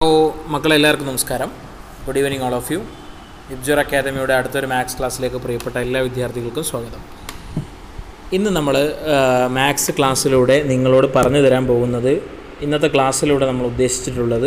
അപ്പോൾ മക്കളെല്ലാവർക്കും നമസ്കാരം good evening all of you ഇബ്ജുർ അക്കാദമിയുടെ അടുത്തൊരു മാത്സ് ക്ലാസ്സിലേക്ക് പ്രിയപ്പെട്ട എല്ലാ വിദ്യാർത്ഥികൾക്കും സ്വാഗതം ഇന്ന് നമ്മൾ മാത്സ് ക്ലാസ്സിലൂടെ നിങ്ങളോട് പറഞ്ഞു തരാൻ പോകുന്നത് ഇന്നത്തെ ക്ലാസ്സിലൂടെ നമ്മൾ ഉദ്ദേശിച്ചിട്ടുള്ളത്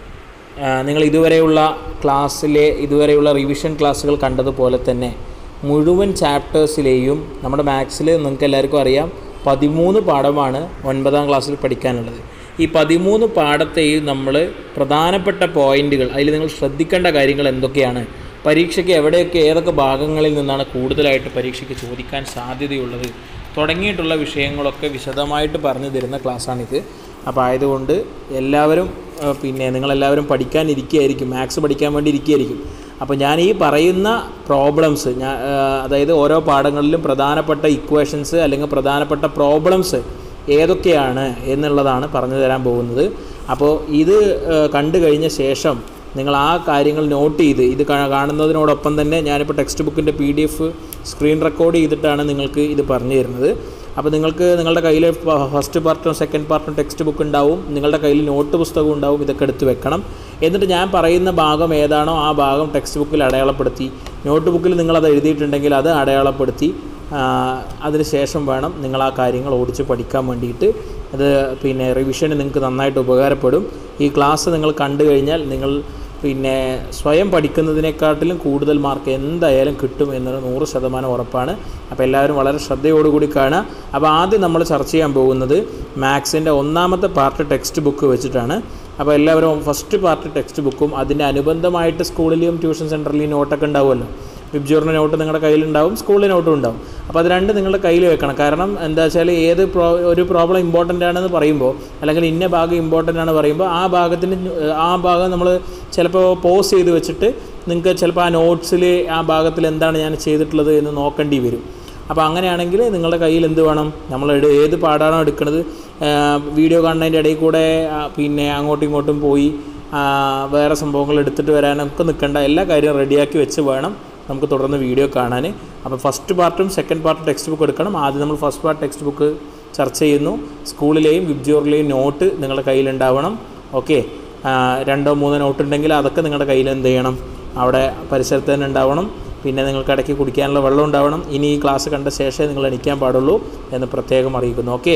ആ, നിങ്ങൾ ഇതുവരെയുള്ള ക്ലാസ്സിലെ ഇതുവരെയുള്ള റിവിഷൻ ക്ലാസ്സുകൾ കണ്ടതുപോലെ തന്നെ മുഴുവൻ ചാപ്റ്റേഴ്സിലെയും നമ്മുടെ മാത്സിൽ നിങ്ങൾക്ക് എല്ലാവർക്കും അറിയാം പതിമൂന്ന് പാഠമാണ് ഒൻപതാം ക്ലാസ്സിൽ പഠിക്കാനുള്ളത് ഈ പതിമൂന്ന് പാഠത്തെയും നമ്മൾ പ്രധാനപ്പെട്ട പോയിന്റുകൾ അതിൽ നിങ്ങൾ ശ്രദ്ധിക്കേണ്ട കാര്യങ്ങൾ എന്തൊക്കെയാണ് പരീക്ഷയ്ക്ക് എവിടെയൊക്കെ ഏതൊക്കെ ഭാഗങ്ങളിൽ നിന്നാണ് കൂടുതലായിട്ട് പരീക്ഷയ്ക്ക് ചോദിക്കാൻ സാധ്യതയുള്ളത് തുടങ്ങിയിട്ടുള്ള വിഷയങ്ങളൊക്കെ വിശദമായിട്ട് പറഞ്ഞു തരുന്ന ക്ലാസ്സാണിത് അപ്പോൾ ആയതുകൊണ്ട് എല്ലാവരും ആ, പിന്നെ നിങ്ങളെല്ലാവരും പഠിക്കാനിരിക്കുകയായിരിക്കും മാത്സ് പഠിക്കാൻ വേണ്ടി ഇരിക്കുകയായിരിക്കും അപ്പോൾ ഞാൻ ഈ പറയുന്ന പ്രോബ്ലംസ് ഞാൻ ആ, അതായത് ഓരോ പാഠങ്ങളിലും പ്രധാനപ്പെട്ട ഇക്വേഷൻസ് അല്ലെങ്കിൽ പ്രധാനപ്പെട്ട പ്രോബ്ലംസ് ഏതൊക്കെയാണ് എന്നുള്ളതാണ് പറഞ്ഞു തരാൻ പോകുന്നത് അപ്പോൾ ഇത് ആ, കണ്ടു കഴിഞ്ഞ ശേഷം നിങ്ങൾ ആ കാര്യങ്ങൾ നോട്ട് ചെയ്ത് ഇത് കാ- കാണുന്നതിനോടൊപ്പം തന്നെ ഞാനിപ്പോൾ ടെക്സ്റ്റ് ബുക്കിൻ്റെ P D F screen record ചെയ്തിട്ടാണ് നിങ്ങൾക്ക് ഇത് പറഞ്ഞു തരുന്നത് അപ്പോൾ നിങ്ങൾക്ക് നിങ്ങളുടെ കയ്യിൽ ഫസ്റ്റ് പാർട്ടും സെക്കൻഡ് പാർട്ടും ടെക്സ്റ്റ് ബുക്ക് ഉണ്ടാവും നിങ്ങളുടെ കയ്യിൽ നോട്ട് പുസ്തകം ഉണ്ടാവും ഇതൊക്കെ എടുത്ത് വെക്കണം എന്നിട്ട് ഞാൻ പറയുന്ന ഭാഗം ഏതാണോ ആ ഭാഗം ടെക്സ്റ്റ് ബുക്കിൽ അടയാളപ്പെടുത്തി നോട്ട് ബുക്കിൽ നിങ്ങളത് എഴുതിയിട്ടുണ്ടെങ്കിൽ അത് അടയാളപ്പെടുത്തി ആ, അതിന് ശേഷം വേണം നിങ്ങൾ ആ കാര്യങ്ങൾ ഓടിച്ച് പഠിക്കാൻ വേണ്ടിയിട്ട് അത് പിന്നെ റിവിഷന് നിങ്ങൾക്ക് നന്നായിട്ട് ഉപകാരപ്പെടും ഈ ക്ലാസ് നിങ്ങൾ കണ്ടു കഴിഞ്ഞാൽ നിങ്ങൾ പിന്നെ സ്വയം പഠിക്കുന്നതിനെക്കാട്ടിലും കൂടുതൽ മാർക്ക് എന്തായാലും കിട്ടും എന്നത് നൂറ് ശതമാനം ഉറപ്പാണ് അപ്പോൾ എല്ലാവരും വളരെ ശ്രദ്ധയോടുകൂടി കാണുക അപ്പോൾ ആദ്യം നമ്മൾ ചർച്ച ചെയ്യാൻ പോകുന്നത് മാത്സിൻ്റെ ഒന്നാമത്തെ പാർട്ട് ടെക്സ്റ്റ് ബുക്ക് വെച്ചിട്ടാണ് അപ്പോൾ എല്ലാവരും ഫസ്റ്റ് പാർട്ട് ടെക്സ്റ്റ് ബുക്കും അതിൻ്റെ അനുബന്ധമായിട്ട് സ്കൂളിലെയും ട്യൂഷൻ സെൻറ്ററിലെയും നോട്ടൊക്കെ ഉണ്ടാവുമല്ലോ വിബ്ജൂറിൻ്റെ നോട്ട് നിങ്ങളുടെ കയ്യിലുണ്ടാവും സ്കൂളിലെ നോട്ടും ഉണ്ടാവും അപ്പോൾ അത് രണ്ട് നിങ്ങളുടെ കയ്യിൽ വെക്കണം കാരണം എന്താ വെച്ചാൽ ഏത് പ്രോ ഒരു പ്രോബ്ലം ഇമ്പോർട്ടൻ്റ് ആണെന്ന് പറയുമ്പോൾ അല്ലെങ്കിൽ ഇന്ന ഭാഗം ഇമ്പോർട്ടൻ്റ് ആണ് പറയുമ്പോൾ ആ ഭാഗത്തിന് ആ ഭാഗം നമ്മൾ ചിലപ്പോൾ പോസ് ചെയ്ത് വെച്ചിട്ട് നിങ്ങൾക്ക് ചിലപ്പോൾ ആ നോട്ട്സിൽ ആ ഭാഗത്തിൽ എന്താണ് ഞാൻ ചെയ്തിട്ടുള്ളത് എന്ന് നോക്കേണ്ടി വരും അപ്പോൾ അങ്ങനെയാണെങ്കിൽ നിങ്ങളുടെ കയ്യിൽ എന്ത് വേണം നമ്മൾ എടു- ഏത് പാടാണോ എടുക്കുന്നത് വീഡിയോ കാണുന്നതിൻ്റെ ഇടയിൽ കൂടെ ആ, പിന്നെ അങ്ങോട്ടും ഇങ്ങോട്ടും പോയി ആ, വേറെ സംഭവങ്ങൾ എടുത്തിട്ട് വരാനൊക്കെ നിൽക്കേണ്ട എല്ലാ കാര്യവും റെഡിയാക്കി വെച്ച് വേണം നമുക്ക് തുടർന്ന് വീഡിയോ കാണാൻ അപ്പോൾ ഫസ്റ്റ് പാർട്ടും സെക്കൻഡ് പാർട്ടും ടെക്സ്റ്റ് ബുക്ക് എടുക്കണം ആദ്യം നമ്മൾ ഫസ്റ്റ് പാർട്ട് ടെക്സ്റ്റ് ബുക്ക് ചർച്ച ചെയ്യുന്നു സ്കൂളിലെയും വിബ്ജോറിലെയും നോട്ട് നിങ്ങളുടെ കയ്യിലുണ്ടാവണം ഓക്കെ രണ്ടോ മൂന്നോ നോട്ട് ഉണ്ടെങ്കിൽ അതൊക്കെ നിങ്ങളുടെ കയ്യിൽ എന്ത് ചെയ്യണം അവിടെ പരിസരത്ത് തന്നെ ഉണ്ടാവണം പിന്നെ നിങ്ങൾക്ക് ഇടയ്ക്ക് കുടിക്കാനുള്ള വെള്ളം ഉണ്ടാവണം ഇനി ഈ ക്ലാസ് കണ്ട ശേഷമേ നിങ്ങൾ എണിക്കാൻ പാടുള്ളൂ എന്ന് പ്രത്യേകം അറിയിക്കുന്നു ഓക്കെ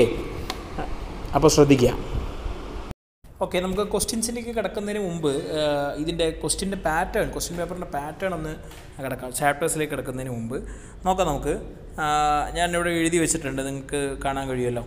അപ്പോൾ ശ്രദ്ധിക്കുക ഓക്കെ നമുക്ക് ക്വസ്റ്റ്യൻസിലേക്ക് കിടക്കുന്നതിന് മുമ്പ് ഇതിൻ്റെ ക്വസ്റ്റ്യൻ്റെ പാറ്റേൺ ക്വസ്റ്റ്യൻ പേപ്പറിൻ്റെ പാറ്റേൺ ഒന്ന് കിടക്കാം ചാപ്റ്റേഴ്സിലേക്ക് കിടക്കുന്നതിന് മുമ്പ് നോക്കാം നമുക്ക് ആ, ഞാനിവിടെ എഴുതി വെച്ചിട്ടുണ്ട് നിങ്ങൾക്ക് കാണാൻ കഴിയുമല്ലോ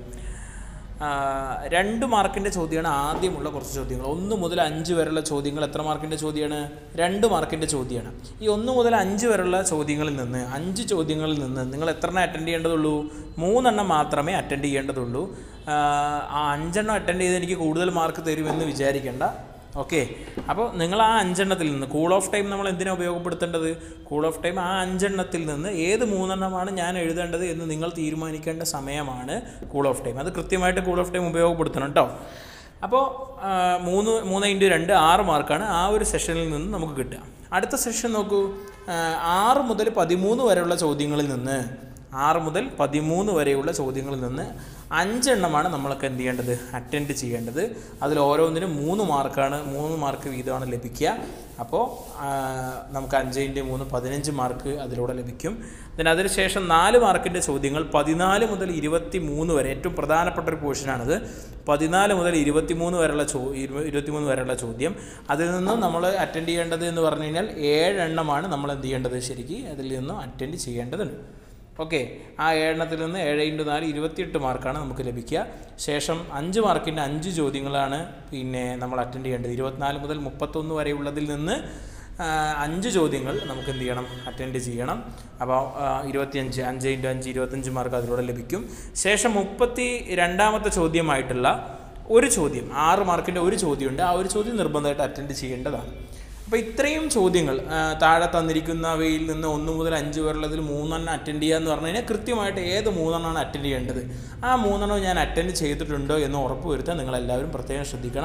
ആ, രണ്ട് മാർക്കിൻ്റെ ചോദ്യമാണ് ആദ്യമുള്ള കുറച്ച് ചോദ്യങ്ങൾ ഒന്ന് മുതൽ അഞ്ച് വരെയുള്ള ചോദ്യങ്ങൾ എത്ര മാർക്കിൻ്റെ ചോദ്യമാണ് രണ്ട് മാർക്കിൻ്റെ ചോദ്യമാണ് ഈ ഒന്ന് മുതൽ അഞ്ച് വരെയുള്ള ചോദ്യങ്ങളിൽ നിന്ന് അഞ്ച് ചോദ്യങ്ങളിൽ നിന്ന് നിങ്ങൾ എത്ര എണ്ണം അറ്റൻഡ് ചെയ്യേണ്ടതുള്ളൂ മൂന്നെണ്ണം മാത്രമേ അറ്റൻഡ് ചെയ്യേണ്ടതുള്ളൂ ആ, ആ അഞ്ചെണ്ണം അറ്റൻഡ് ചെയ്ത് എനിക്ക് കൂടുതൽ മാർക്ക് തരുമെന്ന് വിചാരിക്കേണ്ട ഓക്കെ അപ്പോൾ നിങ്ങൾ ആ അഞ്ചെണ്ണത്തിൽ നിന്ന് കൂൾ ഓഫ് ടൈം നമ്മൾ എന്തിനാണ് ഉപയോഗപ്പെടുത്തേണ്ടത് കൂൾ ഓഫ് ടൈം ആ അഞ്ചെണ്ണത്തിൽ നിന്ന് ഏത് മൂന്നെണ്ണമാണ് ഞാൻ എഴുതേണ്ടത് എന്ന് നിങ്ങൾ തീരുമാനിക്കേണ്ട സമയമാണ് കൂൾ ഓഫ് ടൈം അത് കൃത്യമായിട്ട് കൂൾ ഓഫ് ടൈം ഉപയോഗപ്പെടുത്തണം കേട്ടോ അപ്പോൾ ആ, മൂന്ന് മൂന്ന് ഇൻറ്റു രണ്ട് ആറ് മാർക്കാണ് ആ ഒരു സെഷനിൽ നിന്ന് നമുക്ക് കിട്ടുക അടുത്ത സെഷൻ നോക്കൂ ആ, ആറ് മുതൽ പതിമൂന്ന് വരെയുള്ള ചോദ്യങ്ങളിൽ നിന്ന് ആറ് മുതൽ പതിമൂന്ന് വരെയുള്ള ചോദ്യങ്ങളിൽ നിന്ന് അഞ്ചെണ്ണമാണ് നമ്മളൊക്കെ എന്ത് ചെയ്യേണ്ടത് അറ്റൻഡ് ചെയ്യേണ്ടത് അതിൽ ഓരോന്നിനും മൂന്ന് മാർക്കാണ് മൂന്ന് മാർക്ക് വീതമാണ് ലഭിക്കുക അപ്പോൾ ആ, നമുക്ക് അഞ്ചിൻ്റെ മൂന്ന് പതിനഞ്ച് മാർക്ക് അതിലൂടെ ലഭിക്കും then അതിനുശേഷം നാല് മാർക്കിൻ്റെ ചോദ്യങ്ങൾ പതിനാല് മുതൽ ഇരുപത്തി മൂന്ന് വരെ ഏറ്റവും പ്രധാനപ്പെട്ട ഒരു പോർഷനാണിത് പതിനാല് മുതൽ ഇരുപത്തി മൂന്ന് വരെയുള്ള ചോ ഇരുപത്തി മൂന്ന് വരെയുള്ള ചോദ്യം അതിൽ നിന്നും നമ്മൾ അറ്റൻഡ് ചെയ്യേണ്ടത് എന്ന് പറഞ്ഞു കഴിഞ്ഞാൽ ഏഴെണ്ണമാണ് നമ്മൾ എന്ത് ചെയ്യേണ്ടത് ശരിക്കും അതിൽ നിന്നും അറ്റൻഡ് ചെയ്യേണ്ടതുണ്ട് ഓക്കെ ആ ഏഴെണ്ണത്തിൽ നിന്ന് ഏഴ് ഇൻറ്റു നാല് ഇരുപത്തിയെട്ട് മാർക്കാണ് നമുക്ക് ലഭിക്കുക ശേഷം അഞ്ച് മാർക്കിൻ്റെ അഞ്ച് ചോദ്യങ്ങളാണ് പിന്നെ നമ്മൾ അറ്റൻഡ് ചെയ്യേണ്ടത് ഇരുപത്തിനാല് മുതൽ മുപ്പത്തൊന്ന് വരെയുള്ളതിൽ നിന്ന് ആ, അഞ്ച് ചോദ്യങ്ങൾ നമുക്ക് എന്ത് ചെയ്യണം അറ്റൻഡ് ചെയ്യണം അപ്പോൾ ആ, ഇരുപത്തിയഞ്ച് അഞ്ച് ഇൻറ്റു അഞ്ച് ഇരുപത്തഞ്ച് മാർക്ക് അതിലൂടെ ലഭിക്കും ശേഷം മുപ്പത്തി രണ്ടാമത്തെ ചോദ്യമായിട്ടുള്ള ഒരു ചോദ്യം ആറ് മാർക്കിൻ്റെ ഒരു ചോദ്യമുണ്ട് ആ ഒരു ചോദ്യം നിർബന്ധമായിട്ട് അറ്റൻഡ് ചെയ്യേണ്ടതാണ് അപ്പോൾ ഇത്രയും ചോദ്യങ്ങൾ ആ, താഴെ തന്നിരിക്കുന്നവയിൽ നിന്ന് ഒന്ന് മുതൽ അഞ്ച് വരെയുള്ളതിൽ മൂന്നെണ്ണം അറ്റൻഡ് ചെയ്യുക എന്ന് പറഞ്ഞു കഴിഞ്ഞാൽ കൃത്യമായിട്ട് ഏത് മൂന്നെണ്ണമാണ് അറ്റൻഡ് ചെയ്യേണ്ടത് ആ മൂന്നെണ്ണം ഞാൻ അറ്റൻഡ് ചെയ്തിട്ടുണ്ടോ എന്ന് ഉറപ്പ് വരുത്താൻ നിങ്ങളെല്ലാവരും പ്രത്യേകം ശ്രദ്ധിക്കണം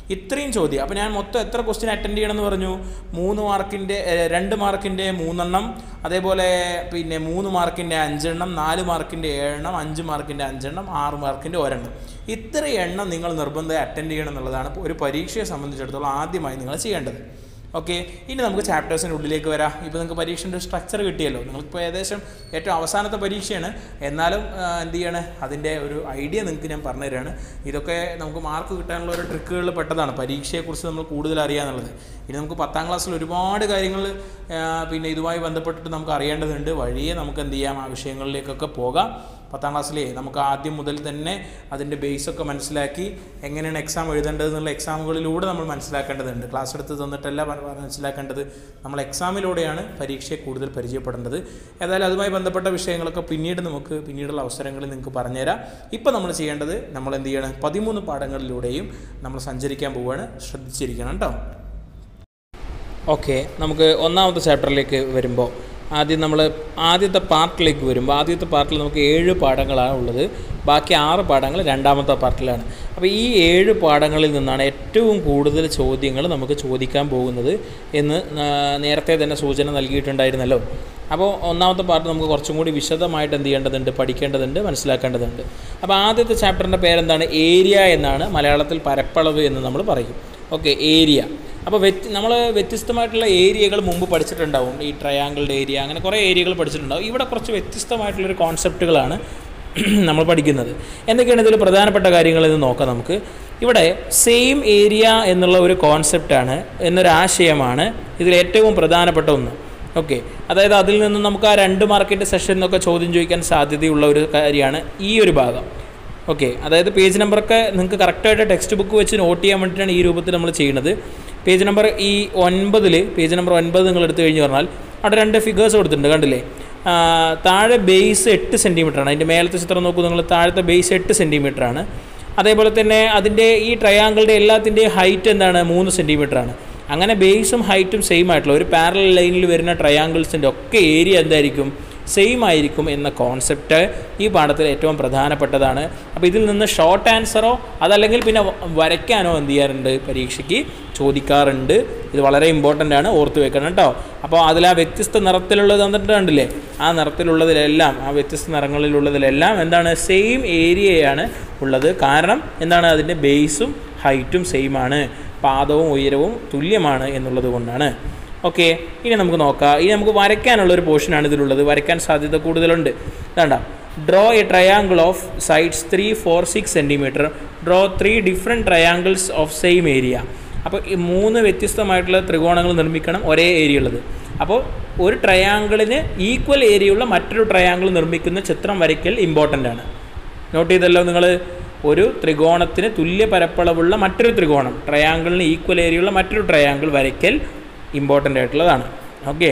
ഇത്രയും ചോദ്യം അപ്പോൾ ഞാൻ മൊത്തം എത്ര ക്വസ്റ്റ്യൻ അറ്റൻഡ് ചെയ്യണമെന്ന് പറഞ്ഞു മൂന്ന് മാർക്കിൻ്റെ രണ്ട് മാർക്കിൻ്റെ മൂന്നെണ്ണം അതേപോലെ പിന്നെ മൂന്ന് മാർക്കിൻ്റെ അഞ്ചെണ്ണം നാല് മാർക്കിൻ്റെ ഏഴെണ്ണം അഞ്ച് മാർക്കിൻ്റെ അഞ്ചെണ്ണം ആറ് മാർക്കിൻ്റെ ഒരെണ്ണം ഇത്ര എണ്ണം നിങ്ങൾ നിർബന്ധമായി അറ്റൻഡ് ചെയ്യണം എന്നുള്ളതാണ് ഒരു പരീക്ഷയെ സംബന്ധിച്ചിടത്തോളം ആദ്യമായി നിങ്ങൾ ചെയ്യേണ്ടത് ഓക്കെ ഇനി നമുക്ക് ചാപ്റ്റേഴ്സിൻ്റെ ഉള്ളിലേക്ക് വരാം ഇപ്പോൾ നിങ്ങൾക്ക് പരീക്ഷൻ്റെ സ്ട്രക്ചർ കിട്ടിയല്ലോ നിങ്ങൾക്കിപ്പോൾ ഏകദേശം ഏറ്റവും അവസാനത്തെ പരീക്ഷയാണ് എന്നാലും ആ, എന്ത് ചെയ്യാണ് അതിൻ്റെ ഒരു ഐഡിയ നിങ്ങൾക്ക് ഞാൻ പറഞ്ഞു തരാണ് ഇതൊക്കെ നമുക്ക് മാർക്ക് കിട്ടാനുള്ള ഒരു ട്രിക്കുകളിൽ പെട്ടതാണ് പരീക്ഷയെക്കുറിച്ച് നമ്മൾ കൂടുതൽ അറിയാന്നുള്ളത് ഇനി നമുക്ക് പത്താം ക്ലാസ്സിൽ ഒരുപാട് കാര്യങ്ങൾ ആ, പിന്നെ ഇതുമായി ബന്ധപ്പെട്ടിട്ട് നമുക്ക് അറിയേണ്ടതുണ്ട് വഴിയെ നമുക്ക് എന്ത് ചെയ്യാം ആ വിഷയങ്ങളിലേക്കൊക്കെ പോകാം പത്താം ക്ലാസ്സിലേ നമുക്ക് ആദ്യം മുതൽ തന്നെ അതിൻ്റെ ബേസൊക്കെ മനസ്സിലാക്കി എങ്ങനെയാണ് എക്സാം എഴുതേണ്ടത് എന്നുള്ള എക്സാമുകളിലൂടെ നമ്മൾ മനസ്സിലാക്കേണ്ടതുണ്ട് ക്ലാസ് എടുത്ത് തന്നിട്ടല്ല പ- പ- മനസ്സിലാക്കേണ്ടത് നമ്മൾ എക്സാമിലൂടെയാണ് പരീക്ഷയെ കൂടുതൽ പരിചയപ്പെടേണ്ടത് ഏതായാലും അതുമായി ബന്ധപ്പെട്ട വിഷയങ്ങളൊക്കെ പിന്നീട് നമുക്ക് പിന്നീടുള്ള അവസരങ്ങളിൽ നിങ്ങൾക്ക് പറഞ്ഞുതരാം ഇപ്പോൾ നമ്മൾ ചെയ്യേണ്ടത് നമ്മൾ എന്ത് ചെയ്യണം പതിമൂന്ന് പാഠങ്ങളിലൂടെയും നമ്മൾ സഞ്ചരിക്കാൻ പോവുകയാണ് ശ്രദ്ധിച്ചിരിക്കണം കേട്ടോ ഓക്കെ നമുക്ക് ഒന്നാമത്തെ ചാപ്റ്ററിലേക്ക് വരുമ്പോൾ ആദ്യം നമ്മൾ ആദ്യത്തെ പാർട്ടിലേക്ക് വരുമ്പോൾ ആദ്യത്തെ പാർട്ടിൽ നമുക്ക് ഏഴ് പാഠങ്ങളാണ് ഉള്ളത് ബാക്കി ആറ് പാഠങ്ങൾ രണ്ടാമത്തെ പാർട്ടിലാണ് അപ്പോൾ ഈ ഏഴ് പാഠങ്ങളിൽ നിന്നാണ് ഏറ്റവും കൂടുതൽ ചോദ്യങ്ങൾ നമുക്ക് ചോദിക്കാൻ പോകുന്നത് എന്ന് ആ, നേരത്തെ തന്നെ സൂചന നൽകിയിട്ടുണ്ടായിരുന്നല്ലോ അപ്പോൾ ഒന്നാമത്തെ പാർട്ട് നമുക്ക് കുറച്ചും കൂടി വിശദമായിട്ട് എന്ത് ചെയ്യേണ്ടതുണ്ട് പഠിക്കേണ്ടതുണ്ട് മനസ്സിലാക്കേണ്ടതുണ്ട് അപ്പോൾ ആദ്യത്തെ ചാപ്റ്ററിൻ്റെ പേരെന്താണ് ഏരിയ എന്നാണ് മലയാളത്തിൽ പരപ്പളവ് എന്ന് നമ്മൾ പറയും ഓക്കെ ഏരിയ അപ്പോൾ വ്യത്യ നമ്മൾ വ്യത്യസ്തമായിട്ടുള്ള ഏരിയകൾ മുമ്പ് പഠിച്ചിട്ടുണ്ടാവും ഈ ട്രയാങ്കിളുടെ ഏരിയ അങ്ങനെ കുറേ ഏരിയകൾ പഠിച്ചിട്ടുണ്ടാവും ഇവിടെ കുറച്ച് വ്യത്യസ്തമായിട്ടുള്ളൊരു കോൺസെപ്റ്റുകളാണ് നമ്മൾ പഠിക്കുന്നത് എന്തൊക്കെയാണ് ഇതിൽ പ്രധാനപ്പെട്ട കാര്യങ്ങൾ എന്ന് നോക്കാം നമുക്ക് ഇവിടെ സെയിം ഏരിയ എന്നുള്ള ഒരു കോൺസെപ്റ്റാണ് എന്നൊരു ആശയമാണ് ഇതിൽ ഏറ്റവും പ്രധാനപ്പെട്ട ഒന്ന് ഓക്കെ അതായത് അതിൽ നിന്ന് നമുക്ക് ആ രണ്ട് മാർക്കിൻ്റെ സെഷനിൽ നിന്നൊക്കെ ചോദ്യം ചോദിക്കാൻ സാധ്യതയുള്ള ഒരു കാര്യമാണ് ഈ ഒരു ഭാഗം ഓക്കെ അതായത് പേജ് നമ്പറൊക്കെ നിങ്ങൾക്ക് കറക്റ്റായിട്ട് ടെക്സ്റ്റ് ബുക്ക് വെച്ച് നോട്ട് ചെയ്യാൻ വേണ്ടിയിട്ടാണ് ഈ രൂപത്തിൽ നമ്മൾ ചെയ്യുന്നത് പേജ് നമ്പർ ഈ ഒൻപതിൽ പേജ് നമ്പർ ഒൻപത് നിങ്ങൾ എടുത്തു കഴിഞ്ഞ് പറഞ്ഞാൽ അവിടെ രണ്ട് ഫിഗേഴ്സ് കൊടുത്തിട്ടുണ്ട് കണ്ടില്ലേ ആ, താഴെ ബേസ് എട്ട് സെൻറ്റിമീറ്റർ ആണ് അതിൻ്റെ മേലത്തെ ചിത്രം നോക്കൂ നിങ്ങൾ താഴത്തെ ബേസ് എട്ട് സെൻറ്റിമീറ്റർ ആണ് അതേപോലെ തന്നെ അതിൻ്റെ ഈ ട്രയാങ്കിളുടെ എല്ലാത്തിൻ്റെയും ഹൈറ്റ് എന്താണ് മൂന്ന് സെൻറ്റിമീറ്റർ ആണ് അങ്ങനെ ബേസും ഹൈറ്റും സെയിം ആയിട്ടുള്ള ഒരു പാരലൽ ലൈനിൽ വരുന്ന ട്രയാങ്കിൾസിൻ്റെ ഒക്കെ ഏരിയ എന്തായിരിക്കും സെയിം ആയിരിക്കും എന്ന കോൺസെപ്റ്റ് ഈ പാഠത്തിൽ ഏറ്റവും പ്രധാനപ്പെട്ടതാണ് അപ്പോൾ ഇതിൽ നിന്ന് ഷോർട്ട് ആൻസറോ അതല്ലെങ്കിൽ പിന്നെ വ- വരയ്ക്കാനോ എന്ത് ചെയ്യാറുണ്ട് പരീക്ഷയ്ക്ക് ചോദിക്കാറുണ്ട് ഇത് വളരെ ഇമ്പോർട്ടൻ്റ് ആണ് ഓർത്ത് വെക്കണം കേട്ടോ അപ്പോൾ അതിൽ ആ വ്യത്യസ്ത നിറത്തിലുള്ളത് തന്നിട്ട് കണ്ടില്ലേ ആ നിറത്തിലുള്ളതിലെല്ലാം ആ വ്യത്യസ്ത നിറങ്ങളിലുള്ളതിലെല്ലാം എന്താണ് സെയിം ഏരിയയാണ് ഉള്ളത് കാരണം എന്താണ് അതിൻ്റെ ബേസും ഹൈറ്റും സെയിം ആണ് പാദവും ഉയരവും തുല്യമാണ് എന്നുള്ളത് കൊണ്ടാണ് ഓക്കെ ഇനി നമുക്ക് നോക്കാം ഇനി നമുക്ക് വരയ്ക്കാനുള്ള ഒരു പോർഷനാണ് ഇതിലുള്ളത് വരയ്ക്കാൻ സാധ്യത കൂടുതലുണ്ട് വേണ്ട draw a triangle of sides three four six centimetre draw three different triangles of same area അപ്പോൾ ഈ മൂന്ന് വ്യത്യസ്തമായിട്ടുള്ള ത്രികോണങ്ങൾ നിർമ്മിക്കണം ഒരേ ഏരിയ ഉള്ളത് അപ്പോൾ ഒരു ട്രയാങ്കിളിന് ഈക്വൽ ഏരിയയുള്ള മറ്റൊരു ട്രയാങ്കിൾ നിർമ്മിക്കുന്ന ചിത്രം വരയ്ക്കൽ ഇമ്പോർട്ടൻ്റ് ആണ് നോട്ട് ചെയ്തല്ലോ നിങ്ങൾ ഒരു ത്രികോണത്തിന് തുല്യ പരപ്പളവുള്ള മറ്റൊരു ത്രികോണം ട്രയാങ്കിളിന് ഈക്വൽ ഏരിയയുള്ള മറ്റൊരു ട്രയാങ്കിൾ വരയ്ക്കൽ ഇമ്പോർട്ടൻ്റ് ആയിട്ടുള്ളതാണ് ഓക്കെ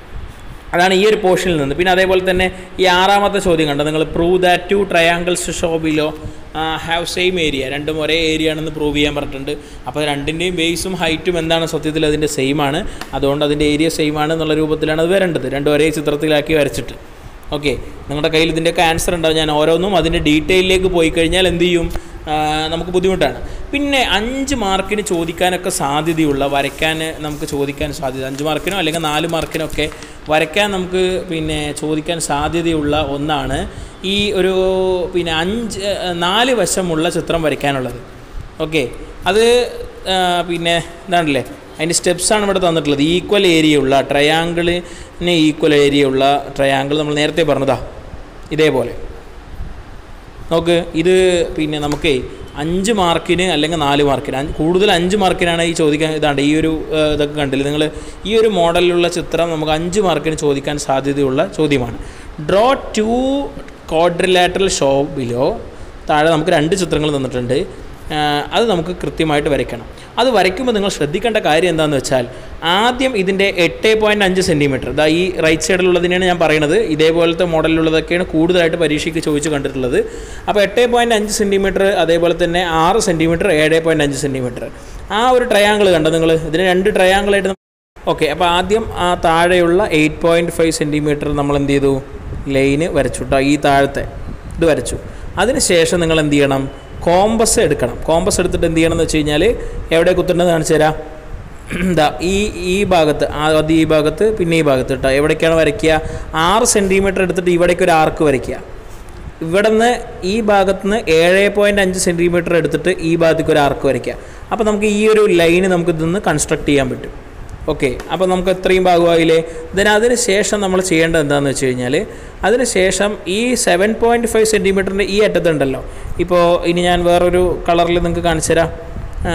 അതാണ് ഈ ഒരു പോർഷനിൽ നിന്ന് പിന്നെ അതേപോലെ തന്നെ ഈ ആറാമത്തെ ചോദ്യം കണ്ടോ നിങ്ങൾ prove that two triangles show below have same area രണ്ടും ഒരേ ഏരിയ ആണെന്ന് പ്രൂവ് ചെയ്യാൻ പറഞ്ഞിട്ടുണ്ട് അപ്പോൾ രണ്ടിൻ്റെയും ബേസും ഹൈറ്റും എന്താണ് സത്യത്തിൽ അതിൻ്റെ സെയിം ആണ് അതുകൊണ്ട് അതിൻ്റെ ഏരിയ സെയിം ആണ് എന്നുള്ള രൂപത്തിലാണ് അത് വരേണ്ടത് രണ്ടും ഒരേ ചിത്രത്തിലാക്കി വരച്ചിട്ട് ഓക്കെ നിങ്ങളുടെ കയ്യിൽ ഇതിൻ്റെയൊക്കെ ആൻസർ ഉണ്ടാവും ഞാൻ ഓരോന്നും അതിൻ്റെ ഡീറ്റെയിലേക്ക് പോയി കഴിഞ്ഞാൽ എന്ത് ചെയ്യും ആ, നമുക്ക് ബുദ്ധിമുട്ടാണ് പിന്നെ അഞ്ച് മാർക്കിന് ചോദിക്കാനൊക്കെ സാധ്യതയുള്ള വരയ്ക്കാൻ നമുക്ക് ചോദിക്കാൻ സാധ്യത അഞ്ച് മാർക്കിനോ അല്ലെങ്കിൽ നാല് മാർക്കിനോ ഒക്കെ വരയ്ക്കാൻ നമുക്ക് പിന്നെ ചോദിക്കാൻ സാധ്യതയുള്ള ഒന്നാണ് ഈ ഒരു പിന്നെ അഞ്ച് നാല് വശമുള്ള ചിത്രം വരയ്ക്കാനുള്ളത് ഓക്കെ അത് ആ, പിന്നെ എന്താണല്ലേ അതിൻ്റെ സ്റ്റെപ്സാണ് ഇവിടെ തന്നിട്ടുള്ളത് ഈക്വൽ ഏരിയ ഉള്ള ട്രയാങ്കിളിന് ഈക്വൽ ഏരിയ ഉള്ള ട്രയാങ്കിൾ നമ്മൾ നേരത്തെ പറഞ്ഞതാ ഇതേപോലെ നോക്ക് ഇത് പിന്നെ നമുക്ക് അഞ്ച് മാർക്കിന് അല്ലെങ്കിൽ നാല് മാർക്കിന് അഞ്ച് കൂടുതൽ അഞ്ച് മാർക്കിനാണ് ഈ ചോദിക്കാൻ ഇതാണ്ട് ഈ ഒരു ആ, ഇതൊക്കെ കണ്ടില്ല നിങ്ങൾ ഈ ഒരു മോഡലിലുള്ള ചിത്രം നമുക്ക് അഞ്ച് മാർക്കിന് ചോദിക്കാൻ സാധ്യതയുള്ള ചോദ്യമാണ് draw two quadrilateral show below താഴെ നമുക്ക് രണ്ട് ചിത്രങ്ങൾ തന്നിട്ടുണ്ട് ആ, അത് നമുക്ക് കൃത്യമായിട്ട് വരയ്ക്കണം അത് വരയ്ക്കുമ്പോൾ നിങ്ങൾ ശ്രദ്ധിക്കേണ്ട കാര്യം എന്താണെന്ന് വെച്ചാൽ ആദ്യം ഇതിൻ്റെ എട്ട് പോയിൻറ്റ് അഞ്ച് സെൻറ്റിമീറ്റർ ഇതാ ഈ റൈറ്റ് സൈഡിലുള്ളതിനെയാണ് ഞാൻ പറയുന്നത് ഇതേപോലത്തെ മോഡലിലുള്ളതൊക്കെയാണ് കൂടുതലായിട്ട് പരീക്ഷയ്ക്ക് ചോദിച്ച് കണ്ടിട്ടുള്ളത് അപ്പോൾ എട്ട് പോയിൻറ്റ് അഞ്ച് സെൻറ്റിമീറ്റർ അതേപോലെ തന്നെ ആറ് സെൻറ്റിമീറ്റർ ഏഴ് പോയിൻറ്റ് അഞ്ച് സെൻറ്റിമീറ്റർ ആ ഒരു ട്രയാങ്കിൾ കണ്ടോ നിങ്ങൾ ഇതിന് രണ്ട് ട്രയാങ്കിളായിട്ട് ഓക്കെ അപ്പോൾ ആദ്യം ആ താഴെയുള്ള എയ്റ്റ് പോയിൻറ്റ് ഫൈവ് സെൻറ്റിമീറ്റർ നമ്മൾ എന്ത് ചെയ്തു ലൈന് വരച്ചു കേട്ടോ ഈ താഴത്തെ ഇത് വരച്ചു അതിനുശേഷം നിങ്ങൾ എന്ത് ചെയ്യണം കോമ്പസ് എടുക്കണം കോമ്പസ് എടുത്തിട്ട് എന്ത് ചെയ്യണം എന്ന് വെച്ച് കഴിഞ്ഞാൽ എവിടെ കുത്തേണ്ടത് കാണിച്ചു തരാം എന്താ ഈ ഈ ഭാഗത്ത് ആദ്യം ഈ ഭാഗത്ത് പിന്നെ ഈ ഭാഗത്ത് കേട്ടോ എവിടേക്കാണ് വരയ്ക്കുക ആറ് സെൻറ്റിമീറ്റർ എടുത്തിട്ട് ഇവിടേക്ക് ഒരു ആർക്ക് വരയ്ക്കുക ഇവിടെ നിന്ന് ഈ ഭാഗത്ത് നിന്ന് ഏഴ് പോയിൻറ്റ് അഞ്ച് സെൻറ്റിമീറ്റർ എടുത്തിട്ട് ഈ ഭാഗത്തേക്ക് ഒരു ആർക്ക് വരയ്ക്കുക അപ്പോൾ നമുക്ക് ഈ ഒരു ലൈന് നമുക്ക് ഇതിന്ന് കൺസ്ട്രക്ട് ചെയ്യാൻ പറ്റും ഓക്കെ അപ്പോൾ നമുക്ക് എത്രയും ഭാഗമായില്ലേ ദെൻ അതിന് ശേഷം നമ്മൾ ചെയ്യേണ്ടത് എന്താണെന്ന് വെച്ച് കഴിഞ്ഞാൽ അതിന് ശേഷം ഈ സെവൻ പോയിൻറ്റ് ഫൈവ് സെൻറ്റിമീറ്ററിൻ്റെ ഈ അറ്റത്തുണ്ടല്ലോ ഇപ്പോൾ ഇനി ഞാൻ വേറൊരു കളറിൽ നിങ്ങൾക്ക് കാണിച്ചു തരാം ആ,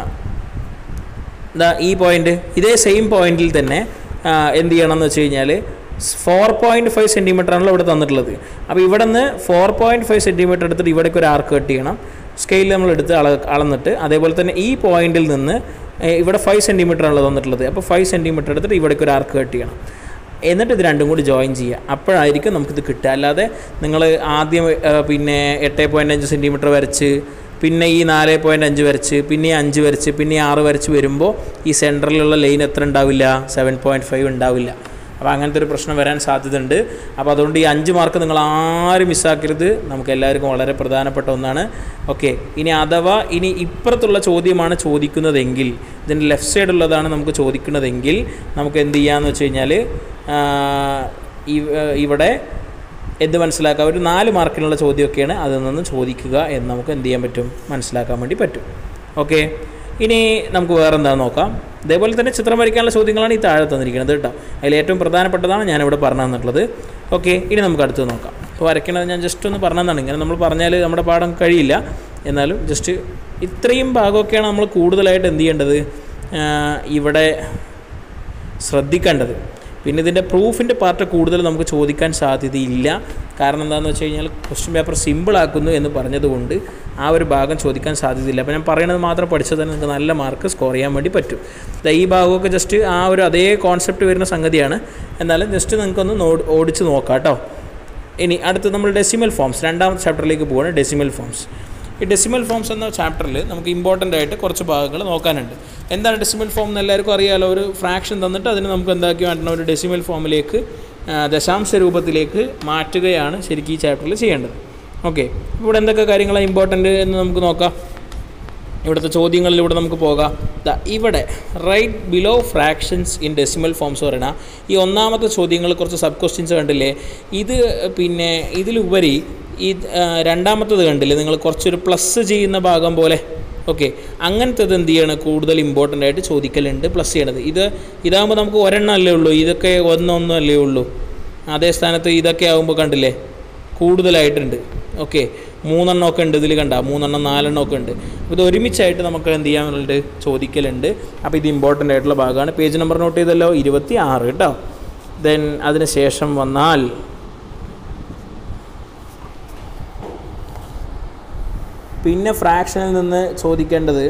ദാ ഈ പോയിന്റ് ഇതേ സെയിം പോയിന്റിൽ തന്നെ ആ, എന്ത് ചെയ്യണം എന്ന് വെച്ച് കഴിഞ്ഞാൽ ഫോർ പോയിൻറ്റ് ഫൈവ് സെൻറ്റിമീറ്റർ ആണല്ലോ ഇവിടെ തന്നിട്ടുള്ളത് അപ്പോൾ ഇവിടെ നിന്ന് ഫോർ പോയിൻറ്റ് ഫൈവ് സെൻറ്റിമീറ്റർ എടുത്തിട്ട് ഇവിടേക്ക് ഒരു ആർക്ക് കട്ട് ചെയ്യണം സ്കെയിൽ നമ്മൾ എടുത്ത് അള അളന്നിട്ട് അതേപോലെ തന്നെ ഈ പോയിന്റിൽ നിന്ന് ഏ, ഇവിടെ ഫൈവ് സെൻറ്റിമീറ്റർ ആണല്ലോ തന്നിട്ടുള്ളത് അപ്പോൾ ഫൈവ് സെൻറ്റിമീറ്റർ എടുത്തിട്ട് ഇവിടേക്ക് ഒരു ആർക്ക് കട്ട് ചെയ്യണം എന്നിട്ട് ഇത് രണ്ടും കൂടി ജോയിൻ ചെയ്യുക അപ്പോഴായിരിക്കും നമുക്കിത് കിട്ടുക അല്ലാതെ നിങ്ങൾ ആദ്യം ആ, പിന്നെ എട്ട് പോയിൻറ്റ് അഞ്ച് സെൻറ്റിമീറ്റർ വരച്ച് പിന്നെ ഈ നാല് പോയിൻറ്റ് അഞ്ച് വരച്ച് പിന്നെ ഈ അഞ്ച് വരച്ച് പിന്നെ ഈ ആറ് വരച്ച് വരുമ്പോൾ ഈ സെൻറ്ററിലുള്ള ലൈൻ എത്ര ഉണ്ടാവില്ല സെവൻ പോയിൻറ്റ് ഫൈവ് ഉണ്ടാവില്ല അപ്പോൾ അങ്ങനത്തെ ഒരു പ്രശ്നം വരാൻ സാധ്യതയുണ്ട് അപ്പോൾ അതുകൊണ്ട് ഈ അഞ്ച് മാർക്ക് നിങ്ങൾ ആരും മിസ്സാക്കരുത് നമുക്ക് എല്ലാവർക്കും വളരെ പ്രധാനപ്പെട്ട ഒന്നാണ് ഓക്കെ ഇനി അഥവാ ഇനി ഇപ്പുറത്തുള്ള ചോദ്യമാണ് ചോദിക്കുന്നതെങ്കിൽ ഇതിൻ്റെ ലെഫ്റ്റ് സൈഡുള്ളതാണ് നമുക്ക് ചോദിക്കുന്നതെങ്കിൽ നമുക്ക് എന്ത് ചെയ്യാമെന്ന് വെച്ച് കഴിഞ്ഞാൽ ഇവിടെ എന്ത് മനസ്സിലാക്കാം ഒരു നാല് മാർക്കിനുള്ള ചോദ്യമൊക്കെയാണ് അതിൽ നിന്ന് ചോദിക്കുക എന്ന് നമുക്ക് എന്ത് ചെയ്യാൻ പറ്റും മനസ്സിലാക്കാൻ വേണ്ടി പറ്റും ഓക്കെ ഇനി നമുക്ക് വേറെ എന്താണെന്ന് നോക്കാം ഇതേപോലെ തന്നെ ചിത്രം വരയ്ക്കാനുള്ള ചോദ്യങ്ങളാണ് ഈ താഴെ തന്നിരിക്കുന്നത് കേട്ടോ അതിൽ ഏറ്റവും പ്രധാനപ്പെട്ടതാണ് ഞാനിവിടെ പറഞ്ഞു തന്നിട്ടുള്ളത് ഓക്കെ ഇനി നമുക്ക് അടുത്ത് നോക്കാം അപ്പോൾ വരയ്ക്കണത് ഞാൻ ജസ്റ്റ് ഒന്ന് പറഞ്ഞു തന്നാണ് ഇങ്ങനെ നമ്മൾ പറഞ്ഞാൽ നമ്മുടെ പാഠം കഴിയില്ല എന്നാലും ജസ്റ്റ് ഇത്രയും ഭാഗമൊക്കെയാണ് നമ്മൾ കൂടുതലായിട്ട് എന്ത് ചെയ്യേണ്ടത് ആ, ഇവിടെ ശ്രദ്ധിക്കേണ്ടത് പിന്നെ ഇതിൻ്റെ പ്രൂഫിൻ്റെ പാർട്ട് കൂടുതൽ നമുക്ക് ചോദിക്കാൻ സാധ്യതയില്ല കാരണം എന്താണെന്ന് വെച്ച് കഴിഞ്ഞാൽ ക്വസ്റ്റ്യൻ പേപ്പർ സിമ്പിൾ ആക്കുന്നു എന്ന് പറഞ്ഞതുകൊണ്ട് ആ ഒരു ഭാഗം ചോദിക്കാൻ സാധ്യതയില്ല അപ്പോൾ ഞാൻ പറയുന്നത് മാത്രം പഠിച്ചാൽ തന്നെ നിങ്ങൾക്ക് നല്ല മാർക്ക് സ്കോർ ചെയ്യാൻ വേണ്ടി പറ്റും ദാ ഈ ഭാഗമൊക്കെ ജസ്റ്റ് ആ ഒരു അതേ കോൺസെപ്റ്റ് വരുന്ന സംഗതിയാണ് എന്നാലും ജസ്റ്റ് നിങ്ങൾക്കൊന്ന് നോ- ഓടിച്ച് നോക്കാം കേട്ടോ ഇനി അടുത്ത് നമ്മൾ ഡെസിമൽ ഫോംസ് രണ്ടാമത്തെ ചാപ്റ്ററിലേക്ക് പോവുകയാണ് ഡെസിമൽ ഫോംസ് ഈ ഡെസിമൽ ഫോംസ് എന്ന ചാപ്റ്ററിൽ നമുക്ക് ഇമ്പോർട്ടൻ്റ് ആയിട്ട് കുറച്ച് ഭാഗങ്ങൾ നോക്കാനുണ്ട് എന്താണ് ഡെസിമൽ ഫോം എന്ന് എല്ലാവർക്കും അറിയാലോ ഒരു ഫ്രാക്ഷൻ തന്നിട്ട് അതിന് നമുക്ക് എന്താക്കി മാറ്റണം ഒരു ഡെസിമൽ ഫോമിലേക്ക് ആ, ദശാംശ രൂപത്തിലേക്ക് മാറ്റുകയാണ് ശരിക്കും ഈ ചാപ്റ്ററിൽ ചെയ്യേണ്ടത് ഓക്കെ ഇവിടെ എന്തൊക്കെ കാര്യങ്ങളാണ് ഇമ്പോർട്ടൻ്റ് എന്ന് നമുക്ക് നോക്കാം ഇവിടുത്തെ ചോദ്യങ്ങളിലൂടെ നമുക്ക് പോകാം ദാ ഇവിടെ right below fractions in decimal forms പറയണ ഈ ഒന്നാമത്തെ ചോദ്യങ്ങൾ കുറച്ച് സബ് ക്വസ്റ്റ്യൻസ് കണ്ടില്ലേ ഇത് പിന്നെ ഇതിലുപരി ഈ ആ, രണ്ടാമത്തത് കണ്ടില്ലേ നിങ്ങൾ കുറച്ചൊരു പ്ലസ് ചെയ്യുന്ന ഭാഗം പോലെ ഓക്കെ അങ്ങനത്തത് എന്ത് ചെയ്യണം കൂടുതൽ ഇമ്പോർട്ടൻ്റ് ആയിട്ട് ചോദിക്കലുണ്ട് പ്ലസ് ചെയ്യണത് ഇത് ഇതാകുമ്പോൾ നമുക്ക് ഒരെണ്ണം അല്ലേ ഉള്ളൂ ഇതൊക്കെ ഒന്നൊന്നും അല്ലേ ഉള്ളൂ അതേ സ്ഥാനത്ത് ഇതൊക്കെ ആകുമ്പോൾ കണ്ടില്ലേ കൂടുതലായിട്ടുണ്ട് ഓക്കെ മൂന്നെണ്ണം ഒക്കെ ഉണ്ട് ഇതിൽ കണ്ട മൂന്നെണ്ണം നാലെണ്ണം ഒക്കെ ഉണ്ട് അപ്പോൾ ഇത് ഒരുമിച്ചായിട്ട് നമുക്ക് എന്ത് ചെയ്യാനുണ്ട് ചോദിക്കലുണ്ട് അപ്പോൾ ഇത് ഇമ്പോർട്ടൻ്റ് ആയിട്ടുള്ള ഭാഗമാണ് പേജ് നമ്പർ നോട്ട് ചെയ്തല്ലോ ഇരുപത്തി ആറ് കേട്ടോ ദെൻ അതിന് ശേഷം വന്നാൽ പിന്നെ ഫ്രാക്ഷനിൽ നിന്ന് ചോദിക്കേണ്ടത്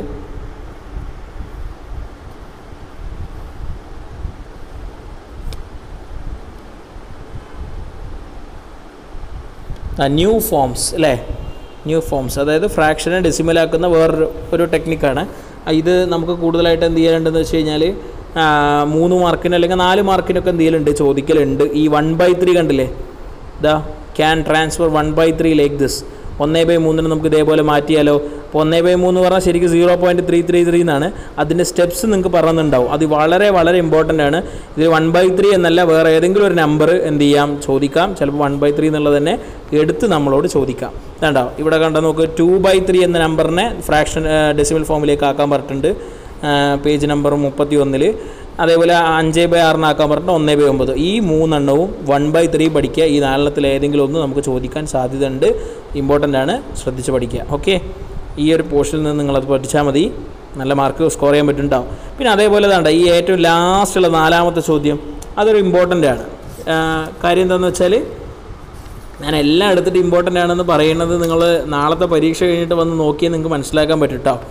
ന്യൂ ഫോംസ് അല്ലേ ന്യൂ ഫോംസ് അതായത് ഫ്രാക്ഷനെ ഡെസിമലാക്കുന്ന വേറൊരു ഒരു ടെക്നിക്കാണ് ഇത് നമുക്ക് കൂടുതലായിട്ട് എന്ത് ചെയ്യാനുണ്ടെന്ന് വെച്ച് കഴിഞ്ഞാൽ ആ, മൂന്ന് മാർക്കിന് അല്ലെങ്കിൽ നാല് മാർക്കിനൊക്കെ എന്ത് ചെയ്യലുണ്ട് ചോദിക്കലുണ്ട് ഈ വൺ ബൈ ത്രീ കണ്ടില്ലേ ദാ can transfer one by three like this ഒന്നേ ബൈ മൂന്നിന് നമുക്ക് ഇതേപോലെ മാറ്റിയാലോ അപ്പോൾ ഒന്നേ ബൈ മൂന്ന് പറഞ്ഞാൽ ശരിക്കും zero point three three three എന്നാണ് അതിൻ്റെ സ്റ്റെപ്സ് നിങ്ങൾക്ക് പറഞ്ഞിട്ടുണ്ടാവും അത് വളരെ വളരെ ഇമ്പോർട്ടൻ്റ് ആണ് ഇത് വൺ ബൈ ത്രീ എന്നല്ല വേറെ ഏതെങ്കിലും ഒരു നമ്പർ എന്ത് ചെയ്യാം ചോദിക്കാം ചിലപ്പോൾ വൺ ബൈ ത്രീ എന്നുള്ളത് തന്നെ എടുത്ത് നമ്മളോട് ചോദിക്കാം വേണ്ടോ ഇവിടെ കണ്ട നോക്ക് ടു ബൈ ത്രീ എന്ന നമ്പറിനെ ഫ്രാക്ഷൻ ഡെസിമൽ ഫോമിലേക്ക് ആക്കാൻ പറഞ്ഞിട്ടുണ്ട് പേജ് നമ്പർ മുപ്പത്തി ഒന്നിൽ അതേപോലെ അഞ്ച് ബൈ ആറിനാക്കാൻ പറഞ്ഞിട്ട് ഒന്ന് ബൈ ഒമ്പത് ഈ മൂന്നെണ്ണവും വൺ ബൈ ത്രീ പഠിക്കുക ഈ നാലെണ്ണത്തിൽ ഏതെങ്കിലും ഒന്ന് നമുക്ക് ചോദിക്കാൻ സാധ്യതയുണ്ട് ഇമ്പോർട്ടൻ്റ് ആണ് ശ്രദ്ധിച്ച് പഠിക്കുക ഓക്കെ ഈ ഒരു പോർഷനിൽ നിന്ന് നിങ്ങളത് പഠിച്ചാൽ മതി നല്ല മാർക്ക് സ്കോർ ചെയ്യാൻ പറ്റുന്നുണ്ടാവും പിന്നെ അതേപോലെ വേണ്ട ഈ ഏറ്റവും ലാസ്റ്റുള്ള നാലാമത്തെ ചോദ്യം അതൊരു ഇമ്പോർട്ടൻ്റ് ആണ് ആ, കാര്യം എന്താണെന്ന് വെച്ചാൽ ഞാൻ എല്ലാം എടുത്തിട്ട് ഇമ്പോർട്ടൻ്റ് ആണെന്ന് പറയുന്നത് നിങ്ങൾ നാളത്തെ പരീക്ഷ കഴിഞ്ഞിട്ട് വന്ന് നോക്കിയാൽ നിങ്ങൾക്ക് മനസ്സിലാക്കാൻ പറ്റും കേട്ടോ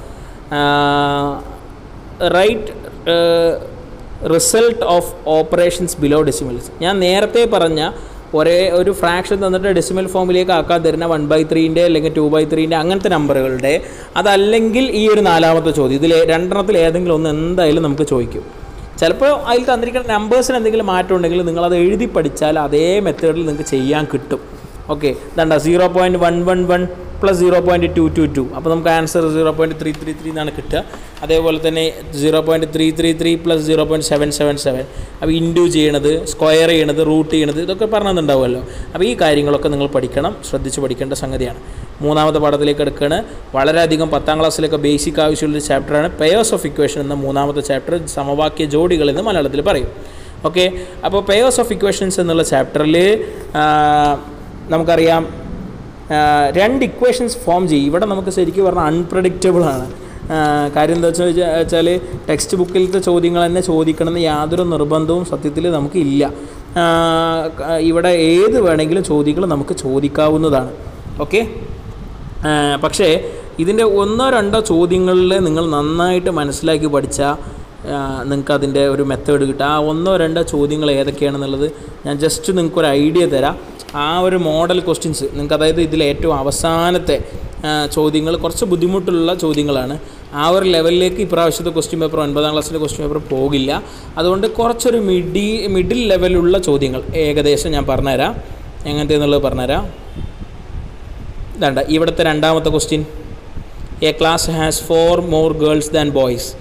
right result of operations below decimals ഞാൻ നേരത്തെ പറഞ്ഞ ഒരേ ഒരു ഫ്രാക്ഷൻ തന്നിട്ട് ഡെസിമൽ ഫോമിലേക്ക് ആക്കാൻ തരുന്ന വൺ ബൈ ത്രീൻ്റെ അല്ലെങ്കിൽ ടു ബൈ ത്രീൻ്റെ അങ്ങനത്തെ നമ്പറുകളുടെ അതല്ലെങ്കിൽ ഈ ഒരു നാലാമത്തെ ചോദ്യം ഇതിൽ രണ്ടെണ്ണത്തിൽ ഏതെങ്കിലും ഒന്ന് എന്തായാലും നമുക്ക് ചോദിക്കും ചിലപ്പോൾ അതിൽ തന്നിരിക്കുന്ന നമ്പേഴ്സിന് എന്തെങ്കിലും മാറ്റം ഉണ്ടെങ്കിൽ നിങ്ങളത് എഴുതി പഠിച്ചാൽ അതേ മെത്തേഡിൽ നിങ്ങൾക്ക് ചെയ്യാൻ കിട്ടും ഓക്കെ ഇതണ്ട zero point one one one plus zero point two two two അപ്പോൾ നമുക്ക് answer zero point three three three എന്നാണ് കിട്ടുക അതേപോലെ തന്നെ zero point three three three plus zero point seven seven seven അപ്പോൾ ഇൻഡു ചെയ്യണത് സ്ക്വയർ ചെയ്യണത് റൂട്ട് ചെയ്യണത് ഇതൊക്കെ പറഞ്ഞിട്ടുണ്ടാവുമല്ലോ അപ്പോൾ ഈ കാര്യങ്ങളൊക്കെ നിങ്ങൾ പഠിക്കണം ശ്രദ്ധിച്ച് പഠിക്കേണ്ട സംഗതിയാണ് മൂന്നാമത്തെ പാഠത്തിലേക്ക് എടുക്കുകയാണ് വളരെയധികം പത്താം ക്ലാസ്സിലൊക്കെ ബേസിക് ആവശ്യമുള്ളൊരു ചാപ്റ്ററാണ് പെയേഴ്സ് ഓഫ് ഇക്വേഷൻ എന്ന മൂന്നാമത്തെ ചാപ്റ്റർ സമവാക്യ ജോഡികൾ എന്ന് മലയാളത്തിൽ പറയും ഓക്കെ അപ്പോൾ പെയേഴ്സ് ഓഫ് ഇക്വേഷൻസ് എന്നുള്ള ചാപ്റ്ററിൽ നമുക്കറിയാം ആ, രണ്ട് ഇക്വേഷൻസ് ഫോം ചെയ്യും ഇവിടെ നമുക്ക് ശരിക്കും പറഞ്ഞാൽ അൺപ്രഡിക്റ്റബിൾ ആണ് ആ, കാര്യം എന്താ വെച്ചാൽ വെച്ചാൽ ടെക്സ്റ്റ് ബുക്കിലത്തെ ചോദ്യങ്ങൾ തന്നെ ചോദിക്കണമെന്ന് യാതൊരു നിർബന്ധവും സത്യത്തിൽ നമുക്ക് ഇല്ല ആ, ക- ഇവിടെ ഏത് വേണമെങ്കിലും ചോദ്യങ്ങൾ നമുക്ക് ചോദിക്കാവുന്നതാണ് ഓക്കെ പക്ഷേ ഇതിൻ്റെ ഒന്നോ രണ്ടോ ചോദ്യങ്ങളിൽ നിങ്ങൾ നന്നായിട്ട് മനസ്സിലാക്കി പഠിച്ചാൽ നിങ്ങൾക്ക് അതിൻ്റെ ഒരു മെത്തേഡ് കിട്ടും ആ ഒന്നോ രണ്ടോ ചോദ്യങ്ങൾ ഏതൊക്കെയാണെന്നുള്ളത് ഞാൻ ജസ്റ്റ് നിങ്ങൾക്കൊരു ഐഡിയ തരാം ആ ഒരു മോഡൽ ക്വസ്റ്റ്യൻസ് നിങ്ങൾക്ക് അതായത് ഇതിൽ ഏറ്റവും അവസാനത്തെ ചോദ്യങ്ങൾ കുറച്ച് ബുദ്ധിമുട്ടുള്ള ചോദ്യങ്ങളാണ് ആ ഒരു ലെവലിലേക്ക് ഇപ്രാവശ്യത്തെ ക്വസ്റ്റ്യൻ പേപ്പർ ഒൻപതാം ക്ലാസ്സിലെ ക്വസ്റ്റ്യൻ പേപ്പർ പോകില്ല അതുകൊണ്ട് കുറച്ചൊരു മിഡി മിഡിൽ ലെവലുള്ള ചോദ്യങ്ങൾ ഏകദേശം ഞാൻ പറഞ്ഞുതരാം എങ്ങനത്തെ എന്നുള്ളത് പറഞ്ഞുതരാം ഇതാണ്ട ഇവിടുത്തെ രണ്ടാമത്തെ question a class has four more girls than boys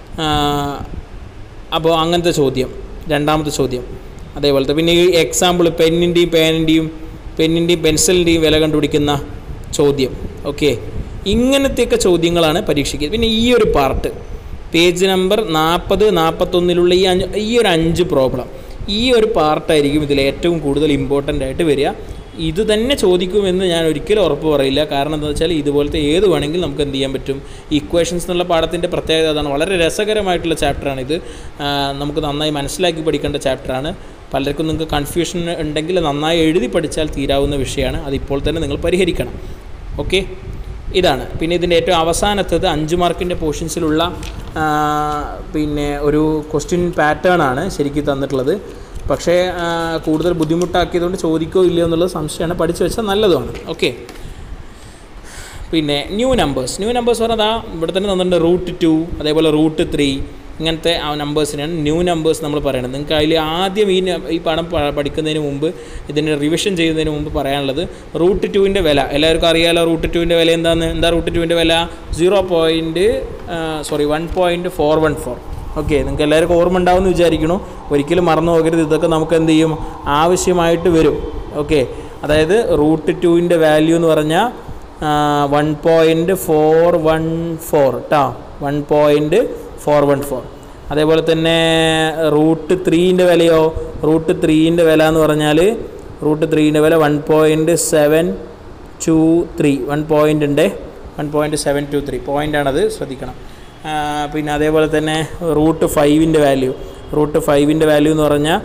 അപ്പോൾ അങ്ങനത്തെ ചോദ്യം രണ്ടാമത്തെ ചോദ്യം അതേപോലത്തെ പിന്നെ ഈ എക്സാമ്പിൾ പെന്നിൻ്റെയും പേനിൻ്റെയും പെന്നിൻ്റെയും പെൻസിലിൻ്റെയും വില കണ്ടുപിടിക്കുന്ന ചോദ്യം ഓക്കെ ഇങ്ങനത്തെയൊക്കെ ചോദ്യങ്ങളാണ് പരീക്ഷയ്ക്ക് പിന്നെ ഈ ഒരു പാർട്ട് പേജ് നമ്പർ നാൽപ്പത് നാൽപ്പത്തൊന്നിലുള്ള ഈ അഞ്ച് ഈ ഒരു അഞ്ച് പ്രോബ്ലം ഈ ഒരു പാർട്ടായിരിക്കും ഇതിൽ ഏറ്റവും കൂടുതൽ ഇമ്പോർട്ടൻ്റ് ആയിട്ട് വരിക ഇത് തന്നെ ചോദിക്കുമെന്ന് ഞാൻ ഒരിക്കലും ഉറപ്പ് പറയില്ല കാരണം എന്താ വെച്ചാൽ ഇതുപോലത്തെ ഏത് വേണമെങ്കിലും നമുക്ക് എന്ത് ചെയ്യാൻ പറ്റും ഇക്വേഷൻസ് എന്നുള്ള പാഠത്തിൻ്റെ പ്രത്യേകത അതാണ് വളരെ രസകരമായിട്ടുള്ള ചാപ്റ്ററാണിത് ആ, നമുക്ക് നന്നായി മനസ്സിലാക്കി പഠിക്കേണ്ട ചാപ്റ്ററാണ് പലർക്കും നിങ്ങൾക്ക് കൺഫ്യൂഷൻ ഉണ്ടെങ്കിൽ നന്നായി എഴുതി പഠിച്ചാൽ തീരാവുന്ന വിഷയമാണ് അതിപ്പോൾ തന്നെ നിങ്ങൾ പരിഹരിക്കണം ഓക്കെ ഇതാണ് പിന്നെ ഇതിൻ്റെ ഏറ്റവും അവസാനത്തത് അഞ്ച് മാർക്കിൻ്റെ പോർഷൻസിലുള്ള ആ, പിന്നെ ഒരു ക്വസ്റ്റ്യൻ പാറ്റേൺ ആണ് ശരിക്കും തന്നിട്ടുള്ളത് പക്ഷേ ആ, കൂടുതൽ ബുദ്ധിമുട്ടാക്കിയതുകൊണ്ട് ചോദിക്കോ ഇല്ലയോ എന്നുള്ളത് സംശയമാണ് പഠിച്ചു വെച്ചാൽ നല്ലതുമാണ് ഓക്കെ പിന്നെ ന്യൂ നമ്പേഴ്സ് ന്യൂ നമ്പേഴ്സ് പറഞ്ഞാൽ ഇവിടെ തന്നെ തന്നിട്ടുണ്ട് റൂട്ട് ടു അതേപോലെ റൂട്ട് ത്രീ ഇങ്ങനത്തെ ആ നമ്പേഴ്സിനാണ് ന്യൂ നമ്പേഴ്സ് നമ്മൾ പറയുന്നത് നിങ്ങൾക്ക് അതിൽ ആദ്യം ഈ ന- ഈ പാഠം പ- പഠിക്കുന്നതിന് മുമ്പ് ഇതിൻ്റെ റിവിഷൻ ചെയ്യുന്നതിന് മുമ്പ് പറയാനുള്ളത് റൂട്ട് ടുവിൻ്റെ വില എല്ലാവർക്കും അറിയാലോ റൂട്ട് ടുവിൻ്റെ വില എന്താന്ന് എന്താ റൂട്ട് ടുവിൻ്റെ വില zero point sorry one point four one four okay നിങ്ങൾക്ക് എല്ലാവർക്കും ഓർമ്മ ഉണ്ടാവുമെന്ന് വിചാരിക്കണു ഒരിക്കലും മറന്നു പോകരുത് ഇതൊക്കെ നമുക്ക് എന്ത് ചെയ്യും ആവശ്യമായിട്ട് വരും ഓക്കെ അതായത് റൂട്ട് ടുവിൻ്റെ വാല്യൂ എന്ന് പറഞ്ഞാൽ one point four one four കേട്ടോ one point four one four അതേപോലെ തന്നെ റൂട്ട് ത്രീൻ്റെ വിലയോ റൂട്ട് ത്രീൻ്റെ വില എന്ന് പറഞ്ഞാൽ റൂട്ട് ത്രീൻ്റെ വില one point seven two three one point ഉണ്ട് one point seven two three പോയിൻ്റാണത് ശ്രദ്ധിക്കണം ആ, പിന്നെ അതേപോലെ തന്നെ റൂട്ട് ഫൈവിൻ്റെ വാല്യൂ റൂട്ട് ഫൈവിൻ്റെ വാല്യൂ എന്ന് പറഞ്ഞാൽ